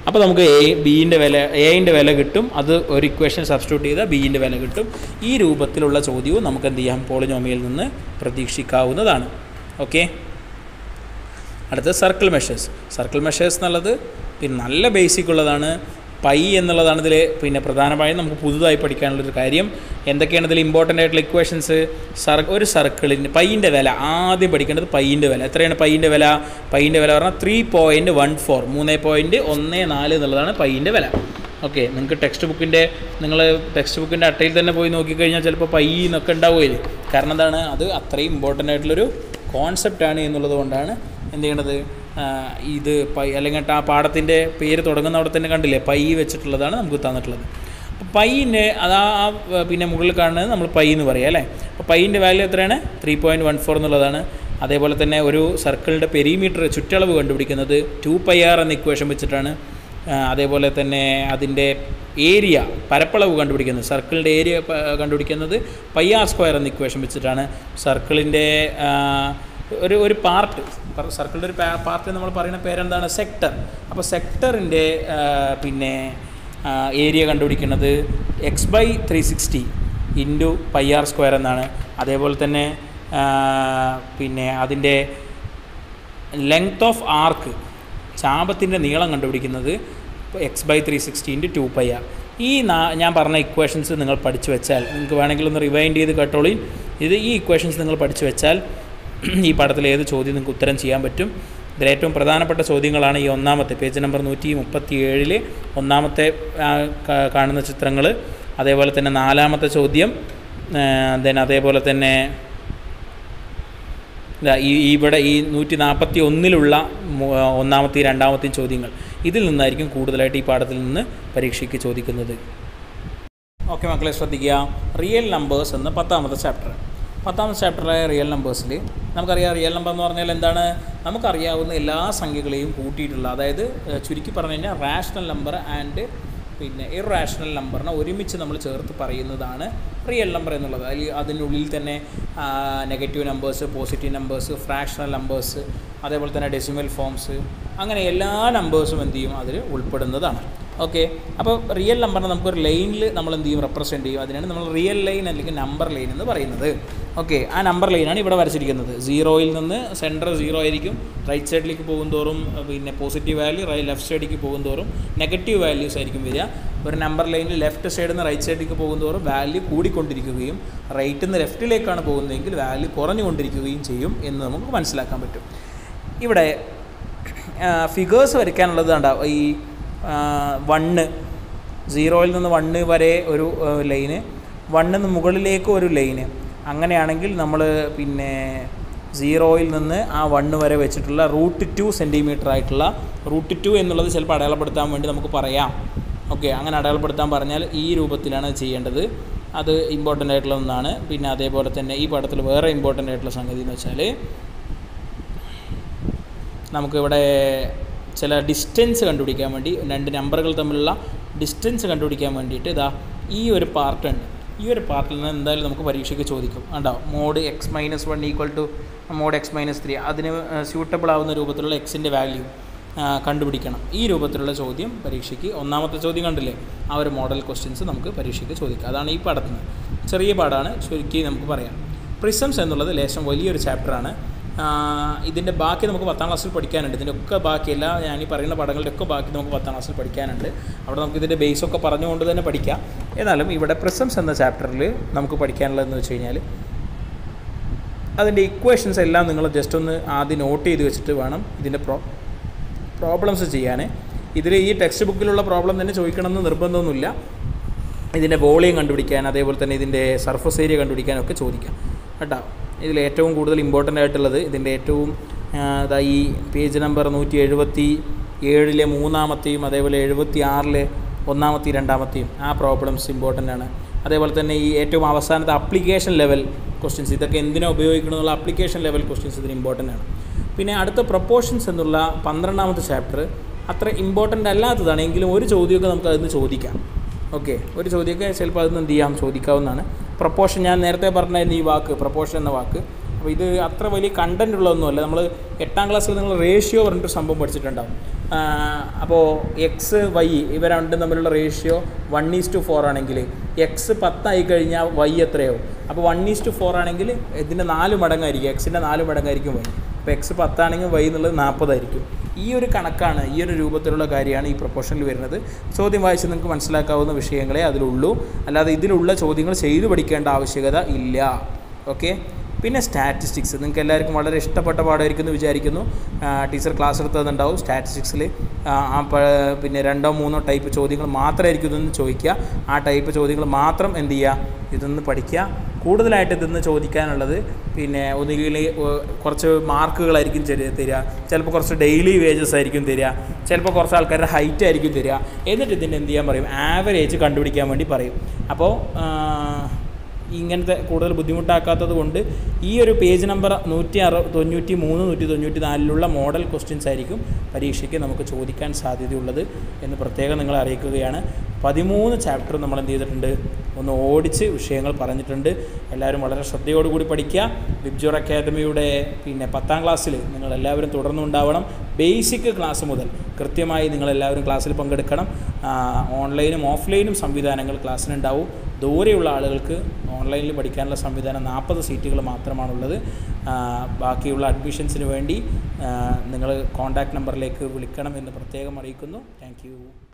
അപ്പോൾ നമുക്ക് എ ബീൻ്റെ വില എയിൻ്റെ വില കിട്ടും അത് ഒരു ഇക്വേഷൻ സബ്സ്റ്റിറ്റ്യൂട്ട് ചെയ്താൽ ബീൻ്റെ വില കിട്ടും ഈ രൂപത്തിലുള്ള ചോദ്യവും നമുക്ക് എന്ത് ചെയ്യാം പോളിനോമിയിൽ നിന്ന് പ്രതീക്ഷിക്കാവുന്നതാണ് ഓക്കെ അടുത്ത സർക്കിൾ മെഷേഴ്സ് സർക്കിൾ മെഷേഴ്സ് എന്നുള്ളത് പിന്നെ നല്ല ബേസിക് ഉള്ളതാണ് പൈ എന്നുള്ളതാണ് ഇതിൽ പിന്നെ പ്രധാനമായും നമുക്ക് പുതുതായി പഠിക്കാനുള്ളൊരു കാര്യം എന്തൊക്കെയാണ് ഇതിൽ ഇമ്പോർട്ടൻ്റ് ആയിട്ടുള്ള ഇക്വേഷൻസ് സർ ഒരു സർക്കിളിന് പൈൻ്റെ വില ആദ്യം പഠിക്കേണ്ടത് പൈൻ്റെ വില എത്രയാണ് പൈൻ്റെ വില പൈൻ്റെ വില പറഞ്ഞാൽ ത്രീ പോയിൻറ്റ് വൺ ഫോർ മൂന്ന് പോയിൻറ്റ് ഒന്ന് നാല് എന്നുള്ളതാണ് പൈൻ്റെ വില ഓക്കെ നിങ്ങൾക്ക് ടെക്സ്റ്റ് ബുക്കിൻ്റെ നിങ്ങൾ ടെക്സ്റ്റ് ബുക്കിൻ്റെ അട്ടയിൽ തന്നെ പോയി നോക്കിക്കഴിഞ്ഞാൽ ചിലപ്പോൾ പൈ എന്നൊക്കെ ഉണ്ടാവുമല്ലേ കാരണം എന്താണ് അത് അത്രയും ഇമ്പോർട്ടൻ്റ് ആയിട്ടുള്ളൊരു കോൺസെപ്റ്റാണ് എന്നുള്ളത് കൊണ്ടാണ് എന്ത് ചെയ്യണത് ആ, ഇത് പൈ അല്ലെങ്കിൽ ആ പാടത്തിൻ്റെ പേര് തുടങ്ങുന്ന അവിടെ തന്നെ കണ്ടില്ലേ പൈ വെച്ചിട്ടുള്ളതാണ് നമുക്ക് തന്നിട്ടുള്ളത് അപ്പോൾ പൈൻ്റെ അത് ആ ആ, പിന്നെ മുകളിൽ കാണുന്നത് നമ്മൾ പൈ എന്ന് പറയാം അല്ലേ അപ്പോൾ പൈൻ്റെ വാല്യൂ എത്രയാണ് ത്രീ പോയിൻറ്റ് വൺ ഫോർ എന്നുള്ളതാണ് അതേപോലെ തന്നെ ഒരു സർക്കിളിൻ്റെ പെരിമീറ്റർ ചുറ്റളവ് കണ്ടുപിടിക്കുന്നത് ടു പൈ ആർ എന്ന ഇക്വേഷൻ വെച്ചിട്ടാണ് ആ, അതേപോലെ തന്നെ അതിൻ്റെ ഏരിയ പരപ്പളവ് കണ്ടുപിടിക്കുന്നത് സർക്കിളിൻ്റെ ഏരിയ പ- കണ്ടുപിടിക്കുന്നത് പൈ ആർ സ്ക്വയർ എന്ന ഇക്വേഷൻ വെച്ചിട്ടാണ് സർക്കിളിൻ്റെ ഒരു ഒരു പാർട്ട് സർക്കിളിൻ്റെ ഒരു പാർട്ട് നമ്മൾ പറയുന്ന പേരെന്താണ് സെക്ടർ അപ്പോൾ സെക്ടറിൻ്റെ പിന്നെ ഏരിയ കണ്ടുപിടിക്കുന്നത് X by three sixty into pi R square എന്നാണ് അതേപോലെ തന്നെ ആ, പിന്നെ അതിൻ്റെ ലെങ്ത് ഓഫ് ആർക്ക് ചാപത്തിൻ്റെ നീളം കണ്ടുപിടിക്കുന്നത് X by three sixty into two pi R ഈ നാ ഞാൻ പറഞ്ഞ ഇക്വേഷൻസ് നിങ്ങൾ പഠിച്ചു വെച്ചാൽ നിങ്ങൾക്ക് വേണമെങ്കിൽ ഒന്ന് റിവൈൻഡ് ചെയ്ത് കേട്ടോളി ഇത് ഈ ഇക്വേഷൻസ് നിങ്ങൾ പഠിച്ചു വെച്ചാൽ ഈ പാഠത്തിൽ ഏത് ചോദ്യം നിങ്ങൾക്ക് ഉത്തരം ചെയ്യാൻ പറ്റും ഇതിൽ ഏറ്റവും പ്രധാനപ്പെട്ട ചോദ്യങ്ങളാണ് ഈ ഒന്നാമത്തെ പേജ് നമ്പർ നൂറ്റി മുപ്പത്തി ഏഴിൽ ഒന്നാമത്തെ ആ, കാ- കാണുന്ന ചിത്രങ്ങൾ അതേപോലെ തന്നെ നാലാമത്തെ ചോദ്യം ദെൻ അതേപോലെ തന്നെ ഇതാ ഈ ഈ ഇവിടെ ഈ നൂറ്റി നാൽപ്പത്തി ഒന്നിലുള്ള മു- ഒന്നാമത്തെയും രണ്ടാമത്തെയും ചോദ്യങ്ങൾ ഇതിൽ നിന്നായിരിക്കും കൂടുതലായിട്ട് ഈ പാഠത്തിൽ നിന്ന് പരീക്ഷയ്ക്ക് ചോദിക്കുന്നത് ഓക്കെ മക്കളെ ശ്രദ്ധിക്കുക റിയൽ നമ്പേഴ്സ് എന്ന പത്താമത്തെ ചാപ്റ്റർ പത്താമത്തെ ചാപ്റ്ററിലെ റിയൽ നമ്പേഴ്സിൽ നമുക്കറിയാം റിയൽ നമ്പർ എന്ന് പറഞ്ഞാൽ എന്താണ് നമുക്കറിയാവുന്ന എല്ലാ സംഖ്യകളെയും കൂട്ടിയിട്ടുള്ള അതായത് ഏഹ്, ചുരുക്കി പറഞ്ഞു കഴിഞ്ഞാൽ റാഷണൽ നമ്പർ ആൻഡ് പിന്നെ ഇറാഷണൽ നമ്പറിനെ ഒരുമിച്ച് നമ്മൾ ചേർത്ത് പറയുന്നതാണ് റിയൽ നമ്പർ എന്നുള്ളത് അതിൽ അതിനുള്ളിൽ തന്നെ negative numbers positive numbers fractional numbers അതേപോലെ തന്നെ ഡെസിമൽ ഫോംസ് അങ്ങനെ എല്ലാ നമ്പേഴ്സും എന്ത് ചെയ്യും അതിൽ ഉൾപ്പെടുന്നതാണ് ഓക്കെ അപ്പോൾ റിയൽ നമ്പറിനെ നമുക്കൊരു ലൈനിൽ നമ്മൾ എന്ത് ചെയ്യും റെപ്രസെൻറ്റ് ചെയ്യും അതിനാണ് നമ്മൾ റിയൽ ലൈൻ അല്ലെങ്കിൽ നമ്പർ ലൈൻ എന്ന് പറയുന്നത് ഓക്കെ ആ നമ്പർ ലൈനാണ് ഇവിടെ വരച്ചിരിക്കുന്നത് സീറോയിൽ നിന്ന് സെൻറ്റർ സീറോ ആയിരിക്കും റൈറ്റ് സൈഡിലേക്ക് പോകുന്തോറും അഹ് പിന്നെ പോസിറ്റീവ് വാല്യൂ റൈ ലെഫ്റ്റ് സൈഡിലേക്ക് പോകുന്തോറും നെഗറ്റീവ് വാല്യൂസ് ആയിരിക്കും വരിക ഒരു നമ്പർ ലൈനിൽ ലെഫ്റ്റ് സൈഡിൽ നിന്ന് റൈറ്റ് സൈഡിലേക്ക് പോകുന്തോറും വാല്യൂ കൂടിക്കൊണ്ടിരിക്കുകയും റൈറ്റിൽ നിന്ന് ലെഫ്റ്റിലേക്കാണ് പോകുന്നതെങ്കിൽ വാല്യൂ കുറഞ്ഞുകൊണ്ടിരിക്കുകയും ചെയ്യും എന്ന് നമുക്ക് മനസ്സിലാക്കാൻ പറ്റും ഇവിടെ ഫിഗേഴ്സ് വരയ്ക്കാനുള്ളത് കണ്ട ഈ വണ്ണ് സീറോയിൽ നിന്ന് വണ്ണ് വരെ ഒരു ലൈന് വണ്ണിൽ നിന്ന് മുകളിലേക്ക് ഒരു ലൈന് അങ്ങനെയാണെങ്കിൽ നമ്മൾ പിന്നെ സീറോയിൽ നിന്ന് ആ വണ്ണ് വരെ വെച്ചിട്ടുള്ള റൂട്ട് ടു സെൻറ്റിമീറ്റർ ആയിട്ടുള്ള റൂട്ട് ടു എന്നുള്ളത് ചിലപ്പോൾ അടയാളപ്പെടുത്താൻ വേണ്ടി നമുക്ക് പറയാം ഓക്കെ അങ്ങനെ അടയാളപ്പെടുത്താൻ പറഞ്ഞാൽ ഈ രൂപത്തിലാണ് ചെയ്യേണ്ടത് അത് ഇമ്പോർട്ടൻ്റ് ആയിട്ടുള്ള ഒന്നാണ് പിന്നെ അതേപോലെ തന്നെ ഈ പടത്തിൽ വേറെ ഇമ്പോർട്ടൻ്റ് ആയിട്ടുള്ള സംഗതി എന്ന് വെച്ചാൽ നമുക്കിവിടെ ചില ഡിസ്റ്റൻസ് കണ്ടുപിടിക്കാൻ വേണ്ടി രണ്ട് നമ്പറുകൾ തമ്മിലുള്ള ഡിസ്റ്റൻസ് കണ്ടുപിടിക്കാൻ വേണ്ടിയിട്ട് ഇതാ ഈ ഒരു പാർട്ട് ഉണ്ട് ഈ ഒരു പാർട്ടിൽ നിന്ന് എന്തായാലും നമുക്ക് പരീക്ഷയ്ക്ക് ചോദിക്കും കണ്ടോ mod X minus one equal to mod X minus three അതിന് സ്യൂട്ടബിൾ ആവുന്ന രൂപത്തിലുള്ള എക്സിൻ്റെ വാല്യൂ കണ്ടുപിടിക്കണം ഈ രൂപത്തിലുള്ള ചോദ്യം പരീക്ഷയ്ക്ക് ഒന്നാമത്തെ ചോദ്യം കണ്ടില്ലേ ആ ഒരു മോഡൽ ക്വസ്റ്റ്യൻസ് നമുക്ക് പരീക്ഷയ്ക്ക് ചോദിക്കാം അതാണ് ഈ പാഠത്തിന് ചെറിയ പാടാണ് ചുരുക്കി നമുക്ക് പറയാം പ്രിസംസ് എന്നുള്ളത് ലേശം വലിയൊരു ചാപ്റ്ററാണ് ഇതിൻ്റെ ബാക്കി നമുക്ക് പത്താം ക്ലാസ്സിൽ പഠിക്കാനുണ്ട് ഇതിൻ്റെ ഒക്കെ ബാക്കിയല്ല ഞാൻ ഈ പറയുന്ന പടങ്ങളുടെ ഒക്കെ ബാക്കി നമുക്ക് പത്താം ക്ലാസ്സിൽ പഠിക്കാനുണ്ട് അവിടെ നമുക്ക് ഇതിൻ്റെ ബേസ് ഒക്കെ പറഞ്ഞുകൊണ്ട് തന്നെ പഠിക്കാം എന്നാലും ഇവിടെ പ്രിസംസ് എന്ന ചാപ്റ്ററിൽ നമുക്ക് പഠിക്കാനുള്ളതെന്ന് വെച്ച് കഴിഞ്ഞാൽ അതിൻ്റെ ഇക്വേഷൻസ് എല്ലാം നിങ്ങൾ ജസ്റ്റ് ഒന്ന് ആദ്യം നോട്ട് ചെയ്ത് വെച്ചിട്ട് വേണം ഇതിൻ്റെ പ്രോ പ്രോബ്ലംസ് ചെയ്യാൻ ഇതിൽ ഈ ടെക്സ്റ്റ് ബുക്കിലുള്ള പ്രോബ്ലം തന്നെ ചോദിക്കണമെന്ന് നിർബന്ധമൊന്നുമില്ല ഇതിൻ്റെ വോളിയം കണ്ടുപിടിക്കാൻ അതേപോലെ തന്നെ ഇതിൻ്റെ സർഫസ് ഏരിയ കണ്ടുപിടിക്കാനൊക്കെ ചോദിക്കാം കേട്ടോ ഇതിൽ ഏറ്റവും കൂടുതൽ ഇമ്പോർട്ടൻ്റ് ആയിട്ടുള്ളത് ഇതിൻ്റെ ഏറ്റവും ആ, ഇതാ ഈ പേജ് നമ്പർ നൂറ്റി എഴുപത്തി ഏഴിലെ മൂന്നാമത്തെയും അതേപോലെ എഴുപത്തി ആറിലെ ഒന്നാമത്തെയും രണ്ടാമത്തെയും ആ പ്രോബ്ലംസ് ഇമ്പോർട്ടൻ്റ് ആണ് അതേപോലെ തന്നെ ഈ ഏറ്റവും അവസാനത്തെ അപ്ലിക്കേഷൻ ലെവൽ ക്വസ്റ്റ്യൻസ് ഇതൊക്കെ എന്തിനാണ് ഉപയോഗിക്കണമെന്നുള്ള അപ്ലിക്കേഷൻ ലെവൽ ക്വസ്റ്റ്യൻസ് ഇതിന് ഇമ്പോർട്ടൻ്റ് ആണ് പിന്നെ അടുത്ത പ്രൊപ്പോർഷൻസ് എന്നുള്ള പന്ത്രണ്ടാമത്തെ ചാപ്റ്റർ അത്ര ഇമ്പോർട്ടൻ്റ് അല്ലാത്തതാണ് എങ്കിലും ഒരു ചോദ്യമൊക്കെ നമുക്ക് അതിന് ചോദിക്കാം ഓക്കെ ഒരു ചോദ്യമൊക്കെ ചിലപ്പോൾ അതിന് എന്ത് ചെയ്യാം ചോദിക്കാവുന്നതാണ് പ്രപ്പോഷൻ ഞാൻ നേരത്തെ പറഞ്ഞായിരുന്നു ഈ വാക്ക് പ്രപ്പോഷൻ എന്ന വാക്ക് അപ്പോൾ ഇത് അത്ര വലിയ കണ്ടൻറ് ഉള്ളതൊന്നുമല്ല നമ്മൾ എട്ടാം ക്ലാസ്സിൽ നിങ്ങൾ റേഷ്യോ പറഞ്ഞിട്ട് സംഭവം പഠിച്ചിട്ടുണ്ടാവും അപ്പോൾ എക്സ് വൈ ഇവ രണ്ടും തമ്മിലുള്ള ratio one is to four ആണെങ്കിൽ എക്സ് പത്തായി കഴിഞ്ഞാൽ വൈ എത്രയാവും അപ്പോൾ വൺ ഈസ് ടു ഫോർ ആണെങ്കിൽ ഇതിൻ്റെ നാല് മടങ്ങായിരിക്കും എക്സിൻ്റെ നാല് മടങ്ങായിരിക്കും വൈ അപ്പോൾ എക്സ് പത്താണെങ്കിൽ വൈ എന്നുള്ളത് നാൽപ്പതായിരിക്കും ഈ ഒരു കണക്കാണ് ഈ ഒരു രൂപത്തിലുള്ള കാര്യമാണ് ഈ പ്രൊപ്പോഷനിൽ വരുന്നത് ചോദ്യം വായിച്ച് നിങ്ങൾക്ക് മനസ്സിലാക്കാവുന്ന വിഷയങ്ങളെ അതിലുള്ളൂ അല്ലാതെ ഇതിലുള്ള ചോദ്യങ്ങൾ ചെയ്തു പഠിക്കേണ്ട ആവശ്യകത ഇല്ല ഓക്കെ പിന്നെ സ്റ്റാറ്റിസ്റ്റിക്സ് നിങ്ങൾക്ക് എല്ലാവർക്കും വളരെ ഇഷ്ടപ്പെട്ട പാഠമായിരിക്കും എന്ന് വിചാരിക്കുന്നു ടീച്ചർ ക്ലാസ് എടുത്തതുണ്ടാവും സ്റ്റാറ്റിസ്റ്റിക്സിൽ ആ പ- പിന്നെ രണ്ടോ മൂന്നോ ടൈപ്പ് ചോദ്യങ്ങൾ മാത്രമായിരിക്കും ഇതൊന്ന് ചോദിക്കുക ആ ടൈപ്പ് ചോദ്യങ്ങൾ മാത്രം എന്ത് ചെയ്യുക ഇതൊന്ന് പഠിക്കുക കൂടുതലായിട്ട് ഇതൊന്ന് ചോദിക്കാനുള്ളത് പിന്നെ ഒന്നുകിൽ കുറച്ച് മാർക്കുകളായിരിക്കും ചെറിയ തരിക ചിലപ്പോൾ കുറച്ച് ഡെയിലി വേജസ് ആയിരിക്കും തരിക ചിലപ്പോൾ കുറച്ച് ആൾക്കാരുടെ ഹൈറ്റ് ആയിരിക്കും തരിക എന്നിട്ട് ഇതിൻ്റെ എന്ത് ചെയ്യാൻ പറയും ആവറേജ് കണ്ടുപിടിക്കാൻ വേണ്ടി പറയും അപ്പോൾ ഇങ്ങനത്തെ കൂടുതൽ ബുദ്ധിമുട്ടാക്കാത്തത് കൊണ്ട് ഈ ഒരു പേജ് നമ്പർ നൂറ്റി അറു തൊണ്ണൂറ്റി മൂന്ന് നൂറ്റി തൊണ്ണൂറ്റി നാലിലുള്ള മോഡൽ ക്വസ്റ്റ്യൻസ് ആയിരിക്കും പരീക്ഷയ്ക്ക് നമുക്ക് ചോദിക്കാൻ സാധ്യതയുള്ളത് എന്ന് പ്രത്യേകം നിങ്ങളെ അറിയിക്കുകയാണ് പതിമൂന്ന് ചാപ്റ്റർ നമ്മൾ എന്ത് ചെയ്തിട്ടുണ്ട് ഒന്ന് ഓടിച്ച് വിഷയങ്ങൾ പറഞ്ഞിട്ടുണ്ട് എല്ലാവരും വളരെ ശ്രദ്ധയോടുകൂടി പഠിക്കുക വിബ്ജോർ അക്കാദമിയുടെ പിന്നെ പത്താം ക്ലാസ്സിൽ നിങ്ങൾ എല്ലാവരും തുടർന്നുണ്ടാവണം ബേസിക് ക്ലാസ് മുതൽ കൃത്യമായി നിങ്ങളെല്ലാവരും ക്ലാസ്സിൽ പങ്കെടുക്കണം ആ, ഓൺലൈനും ഓഫ്ലൈനും സംവിധാനങ്ങൾ ക്ലാസ്സിനുണ്ടാവും ദൂരെയുള്ള ആളുകൾക്ക് ഓൺലൈനിൽ പഠിക്കാനുള്ള സംവിധാനം നാൽപ്പത് സീറ്റുകൾ മാത്രമാണുള്ളത് ആ, ബാക്കിയുള്ള അഡ്മിഷൻസിന് വേണ്ടി നിങ്ങൾ കോൺടാക്റ്റ് നമ്പറിലേക്ക് വിളിക്കണം എന്ന് പ്രത്യേകം അറിയിക്കുന്നു താങ്ക്